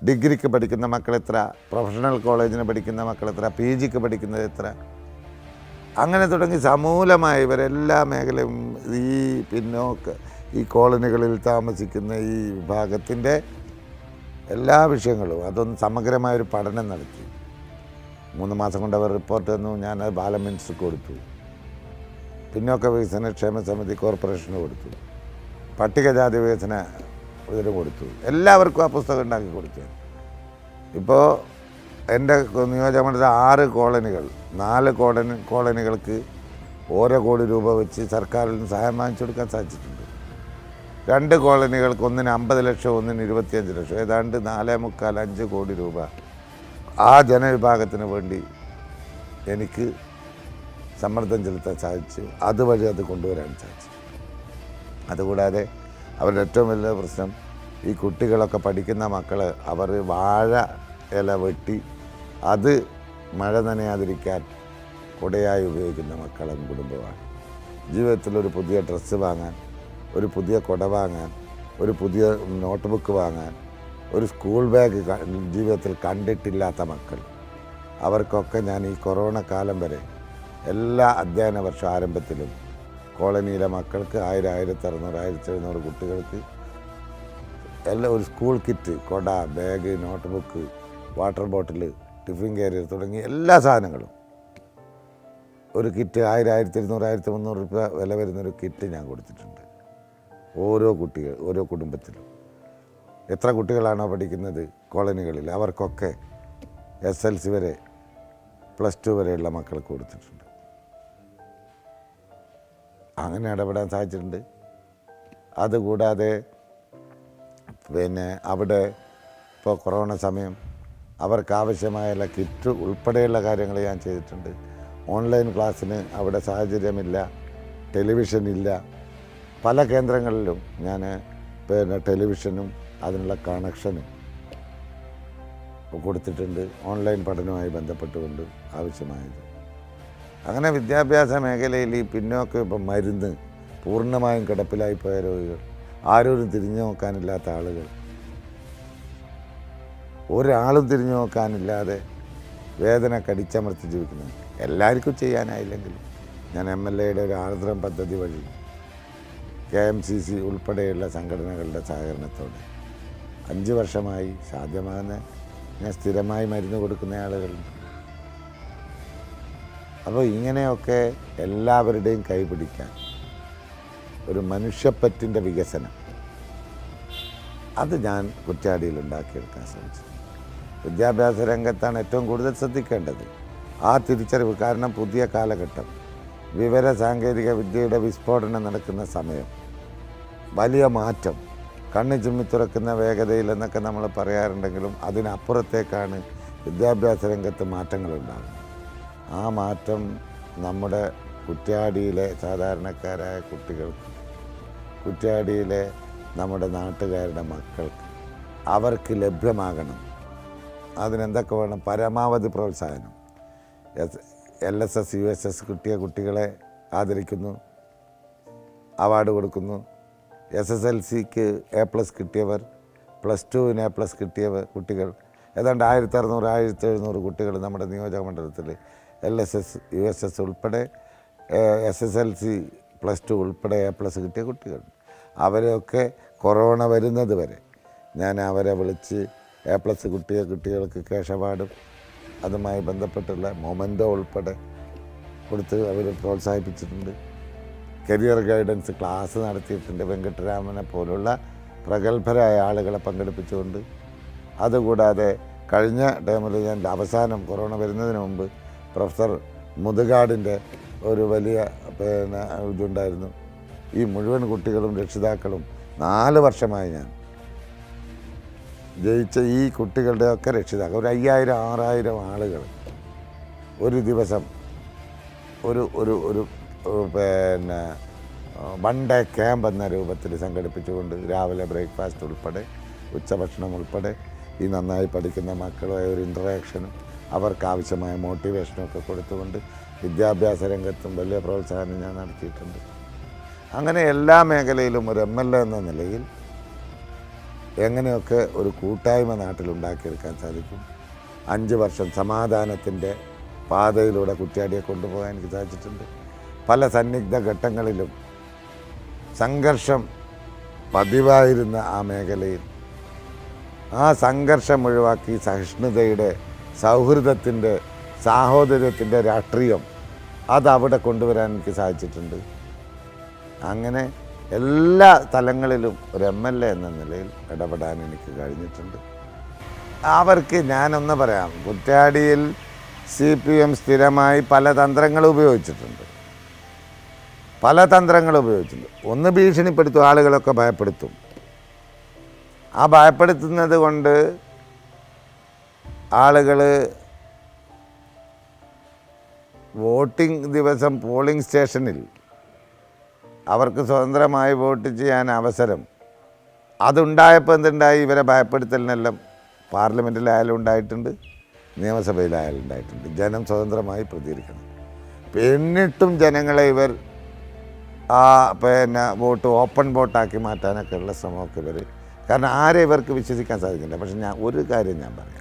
ഡിഗ്രിക്ക് പഠിക്കുന്ന മക്കൾ എത്ര പ്രൊഫഷണൽ കോളേജിന് പഠിക്കുന്ന മക്കൾ എത്ര പി ജിക്ക് പഠിക്കുന്നത് എത്ര അങ്ങനെ തുടങ്ങി സമൂലമായി ഇവരെല്ലാ മേഖലയും ഈ പിന്നോക്ക ഈ കോളനികളിൽ താമസിക്കുന്ന ഈ വിഭാഗത്തിൻ്റെ എല്ലാ വിഷയങ്ങളും അതൊന്ന് സമഗ്രമായൊരു പഠനം നടത്തി മൂന്ന് മാസം കൊണ്ട് അവർ റിപ്പോർട്ട് തന്നു ഞാനത് ബാലൻ മിനിസ്റ്റർക്ക് കൊടുത്തു പിന്നോക്ക വികസന ക്ഷേമ സമിതി കോർപ്പറേഷന് കൊടുത്തു പട്ടികജാതി വികസന ഇതിന് കൊടുത്തു എല്ലാവർക്കും ആ പുസ്തകം ഉണ്ടാക്കി കൊടുത്തു ഇപ്പോൾ എൻ്റെ നിയോജകമണ്ഡലത്തിൽ ആറ് കോളനികൾ നാല് കോളനി കോളനികൾക്ക് ഓരോ കോടി രൂപ വെച്ച് സർക്കാരിൽ നിന്ന് സഹായം വാങ്ങിച്ചു കൊടുക്കാൻ സാധിച്ചിട്ടുണ്ട് രണ്ട് കോളനികൾക്ക് ഒന്നിന് അമ്പത് ലക്ഷം ഒന്നിന് ഇരുപത്തിയഞ്ച് ലക്ഷം ഏതാണ്ട് നാലേ മുക്കാൽ അഞ്ച് കോടി രൂപ ആ ജനവിഭാഗത്തിന് വേണ്ടി എനിക്ക് സമ്മർദ്ദം ചെലുത്താൻ സാധിച്ചു അതുവഴി അത് കൊണ്ടുവരാൻ സാധിച്ചു അതുകൂടാതെ അവരുടെ ഏറ്റവും വലിയ പ്രശ്നം ഈ കുട്ടികളൊക്കെ പഠിക്കുന്ന മക്കൾ അവർ വാഴ ഇല വെട്ടി അത് മഴ നനയാതിരിക്കാൻ കുടയായി ഉപയോഗിക്കുന്ന മക്കളും കുടുംബമാണ് ജീവിതത്തിൽ ഒരു പുതിയ ഡ്രസ്സ് വാങ്ങാൻ ഒരു പുതിയ കുട വാങ്ങാൻ ഒരു പുതിയ നോട്ട് ബുക്ക് വാങ്ങാൻ ഒരു സ്കൂൾ ബാഗ് ക- ജീവിതത്തിൽ കണ്ടിട്ടില്ലാത്ത മക്കൾ അവർക്കൊക്കെ ഞാൻ ഈ കൊറോണ കാലം വരെ എല്ലാ അധ്യയന വർഷ ആരംഭത്തിലും കോളനിയിലെ മക്കൾക്ക് ആയിരം ആയിരത്തി അറുന്നൂറ് ആയിരത്തി എഴുന്നൂറ് കുട്ടികൾക്ക് എല്ലാം ഒരു സ്കൂൾ കിറ്റ് കൊട bag note book water bottle tiffin carrier തുടങ്ങി എല്ലാ സാധനങ്ങളും ഒരു കിറ്റ് ആയിരം ആയിരത്തി ഇരുന്നൂറ് ആയിരത്തി മുന്നൂറ് രൂപ വില വരുന്നൊരു കിറ്റ് ഞാൻ കൊടുത്തിട്ടുണ്ട് ഓരോ കുട്ടികൾ ഓരോ കുടുംബത്തിലും എത്ര കുട്ടികളാണോ പഠിക്കുന്നത് കോളനികളിൽ അവർക്കൊക്കെ എസ് എൽ സി വരെ പ്ലസ് ടു വരെയുള്ള മക്കൾക്ക് കൊടുത്തിട്ടുണ്ട് അങ്ങനെ ഇടപെടാൻ സാധിച്ചിട്ടുണ്ട് അതുകൂടാതെ പിന്നെ അവിടെ ഇപ്പോൾ കൊറോണ സമയം അവർക്ക് ആവശ്യമായുള്ള കിറ്റ് ഉൾപ്പെടെയുള്ള കാര്യങ്ങൾ ഞാൻ ചെയ്തിട്ടുണ്ട് ഓൺലൈൻ ക്ലാസ്സിന് അവിടെ സാഹചര്യമില്ല ടെലിവിഷൻ ഇല്ല പല കേന്ദ്രങ്ങളിലും ഞാൻ പിന്നെ ടെലിവിഷനും അതിനുള്ള കണക്ഷനും കൊടുത്തിട്ടുണ്ട് ഓൺലൈൻ പഠനവുമായി ബന്ധപ്പെട്ടുകൊണ്ട് ആവശ്യമായത് അങ്ങനെ വിദ്യാഭ്യാസ മേഖലയിൽ ഈ പിന്നോക്കം ഇപ്പം മരുന്ന് പൂർണ്ണമായും കിടപ്പിലായി പോയ രോഗികൾ ആരോരും തിരിഞ്ഞു നോക്കാനില്ലാത്ത ആളുകൾ ഒരാളും തിരിഞ്ഞു നോക്കാനില്ലാതെ വേദന കടിച്ചമർത്തി ജീവിക്കുന്നു എല്ലാവർക്കും ചെയ്യാനായില്ലെങ്കിൽ ഞാൻ എം എൽ എയുടെ ഒരു ആർദ്രം പദ്ധതി വഴി കെ എം സി സി ഉൾപ്പെടെയുള്ള സംഘടനകളുടെ സഹകരണത്തോടെ അഞ്ച് വർഷമായി സാധ്യമാകുന്ന ഞാൻ സ്ഥിരമായി മരുന്ന് കൊടുക്കുന്ന ആളുകളുണ്ട് അപ്പോൾ ഇങ്ങനെയൊക്കെ എല്ലാവരുടെയും കൈപിടിക്കാൻ ഒരു മനുഷ്യപ്പറ്റിൻ്റെ വികസനം അത് ഞാൻ കുറ്റ്യാടിയിൽ ഉണ്ടാക്കിയെടുക്കാൻ ശ്രമിച്ചു വിദ്യാഭ്യാസ രംഗത്താണ് ഏറ്റവും കൂടുതൽ ശ്രദ്ധിക്കേണ്ടത് ആ തിരിച്ചറിവ് കാരണം പുതിയ കാലഘട്ടം വിവര സാങ്കേതിക വിദ്യയുടെ വിസ്ഫോടനം നടക്കുന്ന സമയം വലിയ മാറ്റം കണ്ണ് ചിമ്മി തുറക്കുന്ന വേഗതയിൽ എന്നൊക്കെ നമ്മൾ പറയാറുണ്ടെങ്കിലും അതിനപ്പുറത്തേക്കാണ് വിദ്യാഭ്യാസ രംഗത്ത് മാറ്റങ്ങളുണ്ടാകുന്നത് ആ മാറ്റം നമ്മുടെ കുറ്റ്യാടിയിലെ സാധാരണക്കാരായ കുട്ടികൾക്ക് കുറ്റ്യാടിയിലെ നമ്മുടെ നാട്ടുകാരുടെ മക്കൾക്ക് അവർക്ക് ലഭ്യമാകണം അതിനെന്തൊക്കെ വേണം പരമാവധി പ്രോത്സാഹനം S L S S U S S കിട്ടിയ കുട്ടികളെ ആദരിക്കുന്നു അവാർഡ് കൊടുക്കുന്നു എസ് എസ് എൽ സിക്ക് എ പ്ലസ് കിട്ടിയവർ പ്ലസ് ടുവിന് എ പ്ലസ് കിട്ടിയവർ കുട്ടികൾ ഏതാണ്ട് ആയിരത്തി അറുന്നൂറ് ആയിരത്തി എഴുന്നൂറ് കുട്ടികൾ നമ്മുടെ നിയോജക മണ്ഡലത്തിൽ L S S U S S ഉൾപ്പെടെ S S L C plus two ഉൾപ്പെടെ എ പ്ലസ് കിട്ടിയ കുട്ടികൾ അവരെയൊക്കെ കൊറോണ വരുന്നത് വരെ ഞാൻ അവരെ വിളിച്ച് എ പ്ലസ് കിട്ടിയ കുട്ടികൾക്ക് കേശ അവാർഡും അതുമായി ബന്ധപ്പെട്ടുള്ള മൊമെൻറ്റോ ഉൾപ്പെടെ കൊടുത്ത് അവർ പ്രോത്സാഹിപ്പിച്ചിട്ടുണ്ട് കരിയർ ഗൈഡൻസ് ക്ലാസ് നടത്തിയിട്ടുണ്ട് വെങ്കട്ടരാമനെ പോലുള്ള പ്രഗത്ഭരായ ആളുകളെ പങ്കെടുപ്പിച്ചുകൊണ്ട് അതുകൂടാതെ കഴിഞ്ഞ ടൈമിൽ ഞാൻ അവസാനം കൊറോണ വരുന്നതിന് മുമ്പ് പ്രൊഫസർ മുതുകാടിൻ്റെ ഒരു വലിയ പിന്നെ ഇതുണ്ടായിരുന്നു ഈ മുഴുവൻ കുട്ടികളും രക്ഷിതാക്കളും നാല് വർഷമായി ഞാൻ ജയിച്ച ഈ കുട്ടികളുടെയൊക്കെ രക്ഷിതാക്കൾ ഒരു അയ്യായിരം ആറായിരം ആളുകൾ ഒരു ദിവസം ഒരു ഒരു ഒരു ഏഹ്, പിന്നെ വൺ ഡേ ക്യാമ്പ് എന്ന രൂപത്തിൽ സംഘടിപ്പിച്ചുകൊണ്ട് രാവിലെ ബ്രേക്ക്ഫാസ്റ്റ് ഉൾപ്പെടെ ഉച്ചഭക്ഷണം ഉൾപ്പെടെ ഈ നന്നായി പഠിക്കുന്ന മക്കളുമായ ഒരു ഇൻട്രാക്ഷനും അവർക്ക് ആവശ്യമായ മോട്ടിവേഷനും ഒക്കെ കൊടുത്തുകൊണ്ട് വിദ്യാഭ്യാസ രംഗത്തും വലിയ പ്രോത്സാഹനം ഞാൻ നടത്തിയിട്ടുണ്ട് അങ്ങനെ എല്ലാ മേഖലയിലും ഒരു എം എൽ എ എന്ന നിലയിൽ എങ്ങനെയൊക്കെ ഒരു കൂട്ടായ്മ നാട്ടിലുണ്ടാക്കിയെടുക്കാൻ സാധിക്കും അഞ്ച് വർഷം സമാധാനത്തിൻ്റെ പാതയിലൂടെ കുറ്റ്യാടിയെ കൊണ്ടുപോകാൻ എനിക്ക് സാധിച്ചിട്ടുണ്ട് പല സന്നിഗ്ധ ഘട്ടങ്ങളിലും സംഘർഷം പതിവായിരുന്ന ആ മേഖലയിൽ ആ സംഘർഷം ഒഴിവാക്കി സഹിഷ്ണുതയുടെ സൗഹൃദത്തിൻ്റെ സാഹോദര്യത്തിൻ്റെ രാഷ്ട്രീയം അത് അവിടെ കൊണ്ടുവരാൻ എനിക്ക് സാധിച്ചിട്ടുണ്ട് അങ്ങനെ എല്ലാ തലങ്ങളിലും ഒരു എം എൽ എ എന്ന നിലയിൽ ഇടപെടാൻ എനിക്ക് കഴിഞ്ഞിട്ടുണ്ട് അവർക്ക് ഞാനൊന്ന് പറയാം കുറ്റ്യാടിയിൽ സി പി എം സ്ഥിരമായി പല തന്ത്രങ്ങൾ ഉപയോഗിച്ചിട്ടുണ്ട് പല തന്ത്രങ്ങൾ ഉപയോഗിച്ചിട്ടുണ്ട് ഒന്ന് ഭീഷണിപ്പെടുത്തും ആളുകളൊക്കെ ഭയപ്പെടുത്തും ആ ഭയപ്പെടുത്തുന്നത് കൊണ്ട് ആളുകൾ വോട്ടിംഗ് ദിവസം പോളിംഗ് സ്റ്റേഷനിൽ അവർക്ക് സ്വതന്ത്രമായി വോട്ട് ചെയ്യാൻ അവസരം അതുണ്ടായപ്പോൾ എന്തുണ്ടായി ഇവരെ ഭയപ്പെടുത്തലിനെല്ലാം പാർലമെൻറ്റിലായാലും ഉണ്ടായിട്ടുണ്ട് നിയമസഭയിലായാലും ഉണ്ടായിട്ടുണ്ട് ജനം സ്വതന്ത്രമായി പ്രതികരിക്കണം എന്നിട്ടും ജനങ്ങളെ ഇവർ ആ പിന്നെ വോട്ട് ഓപ്പൺ വോട്ടാക്കി മാറ്റാനൊക്കെ ഉള്ള ശ്രമമൊക്കെ ഇവർ കാരണം ആരെ ഇവർക്ക് വിശ്വസിക്കാൻ സാധിക്കില്ല പക്ഷെ ഞാൻ ഒരു കാര്യം ഞാൻ പറയാം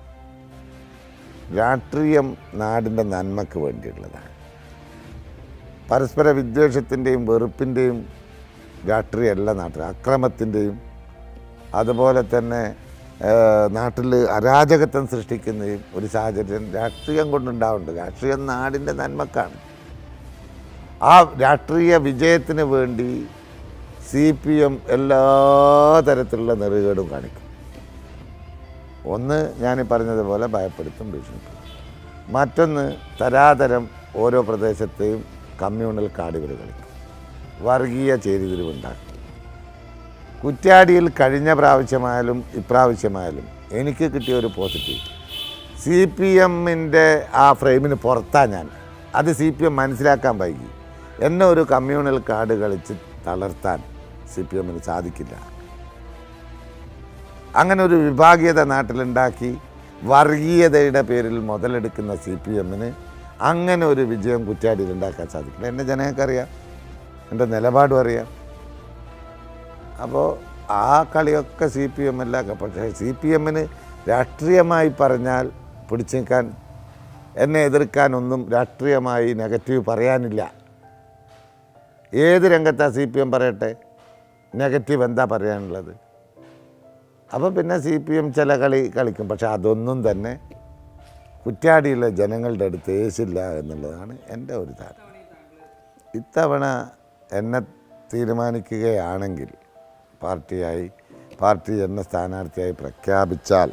രാഷ്ട്രീയം നാടിൻ്റെ നന്മയ്ക്ക് വേണ്ടിയുള്ളതാണ് പരസ്പര വിദ്വേഷത്തിൻ്റെയും വെറുപ്പിൻ്റെയും രാഷ്ട്രീയമല്ല നാട്ടിൽ അക്രമത്തിൻ്റെയും അതുപോലെ തന്നെ നാട്ടിൽ അരാജകത്വം സൃഷ്ടിക്കുന്നതും ഒരു സാഹചര്യം രാഷ്ട്രീയം കൊണ്ടുണ്ടാവുന്നുണ്ട് രാഷ്ട്രീയം നാടിൻ്റെ നന്മക്കാണ് ആ രാഷ്ട്രീയ വിജയത്തിന് വേണ്ടി സി പി എം എല്ലാ തരത്തിലുള്ള നെറുകേടും കാണിക്കും ഒന്ന് ഞാൻ ഈ പറഞ്ഞതുപോലെ ഭയപ്പെടുത്തും ഭീഷണിപ്പെടുത്തും മറ്റൊന്ന് തരാതരം ഓരോ പ്രദേശത്തെയും കമ്മ്യൂണൽ കാർഡുകൾ കളിക്കും വർഗീയ ചേരിതിരിവുണ്ടാക്കും കുറ്റ്യാടിയിൽ കഴിഞ്ഞ പ്രാവശ്യമായാലും ഇപ്രാവശ്യമായാലും എനിക്ക് കിട്ടിയ ഒരു പോസിറ്റീവ് സി പി എമ്മിൻ്റെ ആ ഫ്രെയിമിന് പുറത്താണ് ഞാൻ അത് സി പി എം മനസ്സിലാക്കാൻ വൈകി എന്നെ ഒരു കമ്മ്യൂണൽ കാർഡ് കളിച്ച് തളർത്താൻ സി പി എമ്മിന് സാധിക്കില്ല അങ്ങനെ ഒരു വിഭാഗീയത നാട്ടിലുണ്ടാക്കി വർഗീയതയുടെ പേരിൽ മുതലെടുക്കുന്ന സി പി എമ്മിന് അങ്ങനെ ഒരു വിജയം കുറ്റ്യാടിയിൽ ഉണ്ടാക്കാൻ സാധിക്കില്ല എൻ്റെ ജനങ്ങൾക്കറിയാം എൻ്റെ നിലപാടും അറിയാം അപ്പോൾ ആ കളിയൊക്കെ സി പി എം അല്ല പക്ഷേ സി പി എമ്മിന് രാഷ്ട്രീയമായി പറഞ്ഞാൽ പിടിച്ചു നിൽക്കാൻ എന്നെ എതിർക്കാനൊന്നും രാഷ്ട്രീയമായി നെഗറ്റീവ് പറയാനില്ല ഏത് രംഗത്താണ് സി പി എം പറയട്ടെ നെഗറ്റീവ് എന്താ പറയാനുള്ളത് അപ്പോൾ പിന്നെ സി പി എം ചില കളി കളിക്കും പക്ഷെ അതൊന്നും തന്നെ കുറ്റ്യാടിയിലെ ജനങ്ങളുടെ അടുത്ത് ഏശില്ല എന്നുള്ളതാണ് എൻ്റെ ഒരു ധാരണ ഇത്തവണ എന്നെ തീരുമാനിക്കുകയാണെങ്കിൽ പാർട്ടിയായി പാർട്ടി എന്നെ സ്ഥാനാർത്ഥിയായി പ്രഖ്യാപിച്ചാൽ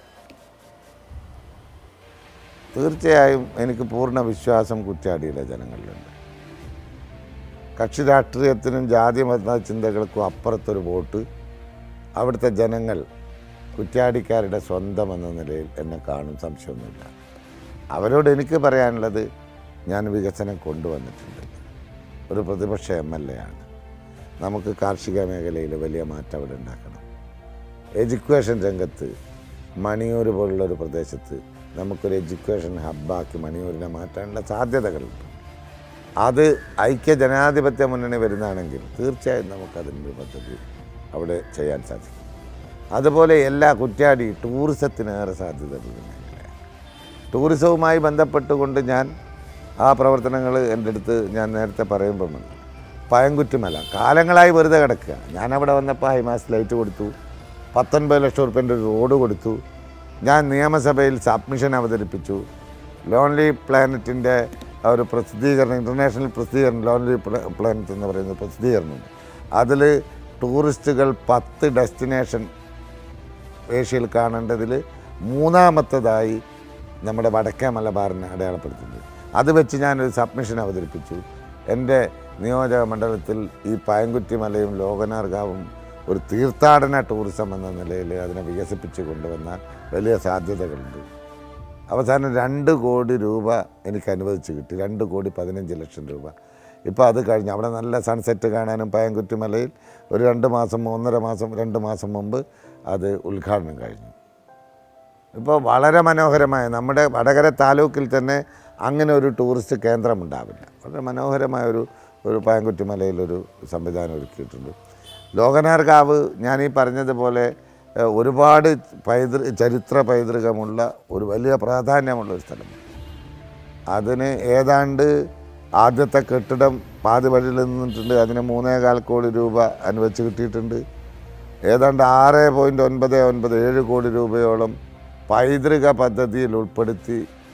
തീർച്ചയായും എനിക്ക് പൂർണ്ണ വിശ്വാസം കുറ്റ്യാടിയിലെ ജനങ്ങളിലുണ്ട് കക്ഷി രാഷ്ട്രീയത്തിനും ജാതി മത ചിന്തകൾക്കും അപ്പുറത്തൊരു വോട്ട് അവിടുത്തെ ജനങ്ങൾ കുറ്റ്യാടിക്കാരുടെ സ്വന്തം എന്ന നിലയിൽ എന്നെ കാണും സംശയമൊന്നുമില്ല അവരോട് എനിക്ക് പറയാനുള്ളത് ഞാൻ വികസനം കൊണ്ടുവന്നിട്ടുണ്ട് ഒരു പ്രതിപക്ഷ എം എൽ എ ആണ് നമുക്ക് കാർഷിക മേഖലയിൽ വലിയ മാറ്റം അവിടെ ഉണ്ടാക്കണം എഡ്യൂക്കേഷൻ രംഗത്ത് മണിയൂർ പോലുള്ളൊരു പ്രദേശത്ത് നമുക്കൊരു എഡ്യൂക്കേഷൻ ഹബ്ബാക്കി മണിയൂരിനെ മാറ്റാനുള്ള സാധ്യതകളുണ്ട് അത് ഐക്യ ജനാധിപത്യ മുന്നണി വരുന്നതാണെങ്കിൽ തീർച്ചയായും നമുക്കതിൻ്റെ പദ്ധതി അവിടെ ചെയ്യാൻ സാധിക്കും അതുപോലെ എല്ലാ കുറ്റ്യാടി ടൂറിസത്തിനേറെ സാധ്യതയുള്ള മേഖലയാണ് ടൂറിസവുമായി ബന്ധപ്പെട്ടുകൊണ്ട് ഞാൻ ആ പ്രവർത്തനങ്ങൾ എൻ്റെ അടുത്ത് ഞാൻ നേരത്തെ പറയുമ്പോൾ പയങ്കുറ്റിമല കാലങ്ങളായി വെറുതെ കിടക്കുക ഞാനവിടെ വന്നപ്പോൾ ഹൈമാസ് ലൈറ്റ് കൊടുത്തു പത്തൊൻപത് ലക്ഷം റുപ്യൻ്റെ ഒരു റോഡ് കൊടുത്തു ഞാൻ നിയമസഭയിൽ സബ്മിഷൻ അവതരിപ്പിച്ചു ലോൺലി പ്ലാനറ്റിൻ്റെ ഒരു പ്രസിദ്ധീകരണം ഇൻ്റർനാഷണൽ പ്രസിദ്ധീകരണം ലോൺലി പ്ലാനറ്റ് എന്ന് പറയുന്ന പ്രസിദ്ധീകരണമുണ്ട് അതിൽ ടൂറിസ്റ്റുകൾ പത്ത് ഡെസ്റ്റിനേഷൻ ഏഷ്യയിൽ കാണേണ്ടതിൽ മൂന്നാമത്തതായി നമ്മുടെ വടക്കേ മലബാറിനെ അടയാളപ്പെടുത്തുന്നത് അത് വെച്ച് ഞാനൊരു സബ്മിഷൻ അവതരിപ്പിച്ചു എൻ്റെ നിയോജക മണ്ഡലത്തിൽ ഈ പായൻകുറ്റി മലയും ലോകനാർഗാവും ഒരു തീർത്ഥാടന ടൂറിസം എന്ന നിലയിൽ അതിനെ വികസിപ്പിച്ച് കൊണ്ടുവന്ന വലിയ സാധ്യതകളുണ്ട് അവസാനം രണ്ട് കോടി രൂപ എനിക്ക് അനുവദിച്ച് കിട്ടി രണ്ട് കോടി പതിനഞ്ച് ലക്ഷം രൂപ ഇപ്പോൾ അത് കഴിഞ്ഞ് അവിടെ നല്ല സൺസെറ്റ് കാണാനും പായൻകുറ്റി മലയിൽ ഒരു രണ്ട് മാസം ഒന്നര മാസം രണ്ട് മാസം മുമ്പ് അത് ഉദ്ഘാടനം കഴിഞ്ഞു ഇപ്പോൾ വളരെ മനോഹരമായ നമ്മുടെ വടകര താലൂക്കിൽ തന്നെ അങ്ങനെ ഒരു ടൂറിസ്റ്റ് കേന്ദ്രം ഉണ്ടാവില്ല വളരെ മനോഹരമായ ഒരു ഒരു പായൻകുറ്റി മലയിലൊരു സംവിധാനം ഒരുക്കിയിട്ടുണ്ട് ലോകനാർകാവ് ഞാൻ ഈ പറഞ്ഞതുപോലെ ഏഹ്, ഒരുപാട് പൈതൃ ചരിത്ര പൈതൃകമുള്ള ഒരു വലിയ പ്രാധാന്യമുള്ള ഒരു സ്ഥലമാണ് അതിന് ഏതാണ്ട് ആദ്യത്തെ കെട്ടിടം പാതി വഴിയിൽ നിന്നിട്ടുണ്ട് അതിന് മൂന്നേകാൽ കോടി രൂപ അനുവദിച്ച് കിട്ടിയിട്ടുണ്ട് ഏതാണ്ട് ആറ് പോയിൻറ്റ് ഒൻപത് ഒൻപത് ഏഴ് കോടി രൂപയോളം പൈതൃക പദ്ധതിയിൽ ഉൾപ്പെടുത്തി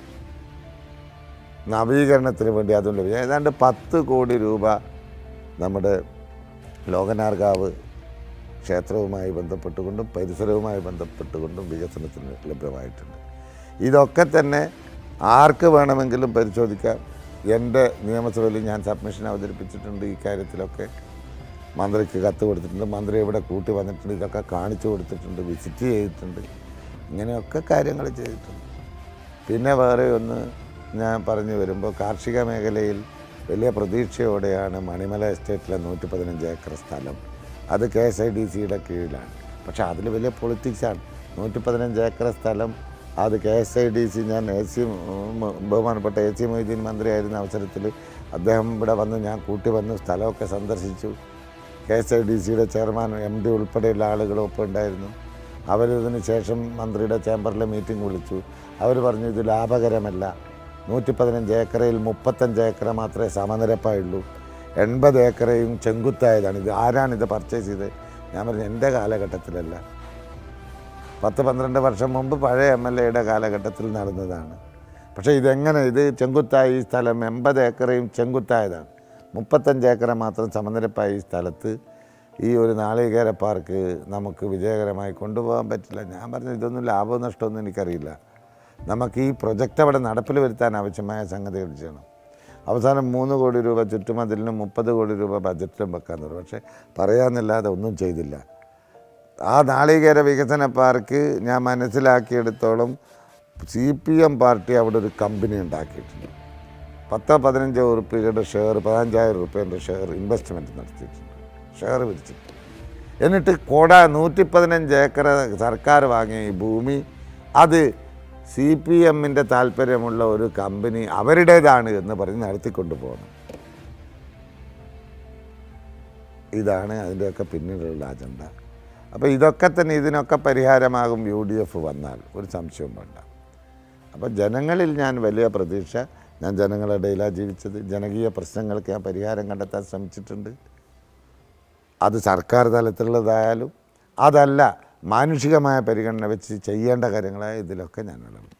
നവീകരണത്തിന് വേണ്ടി അതും ലഭിച്ചു ഏതാണ്ട് പത്ത് കോടി രൂപ നമ്മുടെ ലോകനാർഗാവ് ക്ഷേത്രവുമായി ബന്ധപ്പെട്ടുകൊണ്ടും പരിസരവുമായി ബന്ധപ്പെട്ടുകൊണ്ടും വികസനത്തിന് ലഭ്യമായിട്ടുണ്ട് ഇതൊക്കെ തന്നെ ആർക്ക് വേണമെങ്കിലും പരിശോധിക്കാം എൻ്റെ നിയമസഭയിൽ ഞാൻ സബ്മിഷൻ അവതരിപ്പിച്ചിട്ടുണ്ട് ഈ കാര്യത്തിലൊക്കെ മന്ത്രിക്ക് കത്ത് കൊടുത്തിട്ടുണ്ട് മന്ത്രി ഇവിടെ കൂട്ടി വന്നിട്ടുണ്ട് ഇതൊക്കെ കാണിച്ചു കൊടുത്തിട്ടുണ്ട് വിസിറ്റ് ചെയ്തിട്ടുണ്ട് ഇങ്ങനെയൊക്കെ കാര്യങ്ങൾ ചെയ്തിട്ടുണ്ട് പിന്നെ വേറെ ഒന്ന് ഞാൻ പറഞ്ഞു വരുമ്പോൾ കാർഷിക മേഖലയിൽ വലിയ പ്രതീക്ഷയോടെയാണ് മണിമല എസ്റ്റേറ്റിലെ നൂറ്റി പതിനഞ്ച് ഏക്കർ സ്ഥലം അത് കെ എസ് ഐ ഡി സിയുടെ കീഴിലാണ് പക്ഷേ അതിൽ വലിയ പൊളിറ്റിക്സാണ് നൂറ്റി പതിനഞ്ച് ഏക്കർ സ്ഥലം അത് K S I D C ഞാൻ എ സി ബഹുമാനപ്പെട്ട എ സി മൊയ്തീൻ മന്ത്രിയായിരുന്ന അവസരത്തിൽ അദ്ദേഹം ഇവിടെ വന്ന് ഞാൻ കൂട്ടി വന്ന് സ്ഥലമൊക്കെ സന്ദർശിച്ചു കെ എസ് ഐ ഡി സിയുടെ ചെയർമാൻ എം ഡി ഉൾപ്പെടെയുള്ള ആളുകളും ഒപ്പം ഉണ്ടായിരുന്നു അവരിതിന് ശേഷം മന്ത്രിയുടെ ചേംബറിലെ മീറ്റിംഗ് വിളിച്ചു അവർ പറഞ്ഞു ഇത് ലാഭകരമല്ല നൂറ്റി പതിനഞ്ച് ഏക്കറയിൽ മുപ്പത്തഞ്ച് ഏക്കർ മാത്രമേ സമനിരപ്പായുള്ളൂ എൺപത് ഏക്കറയും ചെങ്കുത്തായതാണ് ഇത് ആരാണ് ഇത് പർച്ചേസ് ചെയ്തത് ഞാൻ പറഞ്ഞു എൻ്റെ കാലഘട്ടത്തിലല്ല പത്ത് പന്ത്രണ്ട് വർഷം മുമ്പ് പഴയ എം എൽ എയുടെ കാലഘട്ടത്തിൽ നടന്നതാണ് പക്ഷേ ഇതെങ്ങനെ ഇത് ചെങ്കുത്തായ ഈ സ്ഥലം എൺപത് ഏക്കറയും ചെങ്കുത്തായതാണ് മുപ്പത്തഞ്ച് ഏക്കറ മാത്രം സമനിരപ്പായ ഈ സ്ഥലത്ത് ഈ ഒരു നാളികേര പാർക്ക് നമുക്ക് വിജയകരമായി കൊണ്ടുപോകാൻ പറ്റില്ല ഞാൻ പറഞ്ഞു ഇതൊന്നും ലാഭവും നഷ്ടമൊന്നും എനിക്കറിയില്ല നമുക്ക് ഈ പ്രൊജക്റ്റ് അവിടെ നടപ്പിൽ വരുത്താൻ ആവശ്യമായ സംഗതികൾ ചെയ്യണം അവസാനം മൂന്ന് കോടി രൂപ ചുറ്റുമതിലിനും മുപ്പത് കോടി രൂപ ബജറ്റിലും വെക്കാൻ തുടങ്ങി പക്ഷേ പറയാമെന്നല്ലാതെ ഒന്നും ചെയ്തില്ല ആ നാളികേര വികസന പാർക്ക് ഞാൻ മനസ്സിലാക്കിയെടുത്തോളം സി പി എം പാർട്ടി അവിടെ ഒരു കമ്പനി ഉണ്ടാക്കിയിട്ടുണ്ട് പത്തോ പതിനഞ്ചോ ഉറുപ്പികയുടെ ഷെയർ പതിനഞ്ചായിരം റുപ്യേൻ്റെ ഷെയർ ഇൻവെസ്റ്റ്മെൻറ്റ് നടത്തിയിട്ടുണ്ട് ഷെയർ വിരിച്ചിട്ട് എന്നിട്ട് കോട നൂറ്റി പതിനഞ്ച് ഏക്കർ സർക്കാർ വാങ്ങിയ ഈ ഭൂമി അത് സി പി എമ്മിൻ്റെ താല്പര്യമുള്ള ഒരു കമ്പനി അവരുടേതാണ് എന്ന് പറഞ്ഞ് നടത്തിക്കൊണ്ടു പോകണം ഇതാണ് അതിൻ്റെയൊക്കെ പിന്നിലുള്ള അജണ്ട അപ്പോൾ ഇതൊക്കെ തന്നെ ഇതിനൊക്കെ പരിഹാരമാകും യു ഡി എഫ് വന്നാൽ ഒരു സംശയവും വേണ്ട അപ്പോൾ ജനങ്ങളിൽ ഞാൻ വലിയ പ്രതീക്ഷ ഞാൻ ജനങ്ങളുടെ ഇടയിലാണ് ജീവിച്ചത് ജനകീയ പ്രശ്നങ്ങൾക്ക് ഞാൻ പരിഹാരം കണ്ടെത്താൻ ശ്രമിച്ചിട്ടുണ്ട് അത് സർക്കാർ തലത്തിലുള്ളതായാലും അതല്ല മാനുഷികമായ പരിഗണന വെച്ച് ചെയ്യേണ്ട കാര്യങ്ങളായ ഇതിലൊക്കെ ഞാൻ ഇടപെടും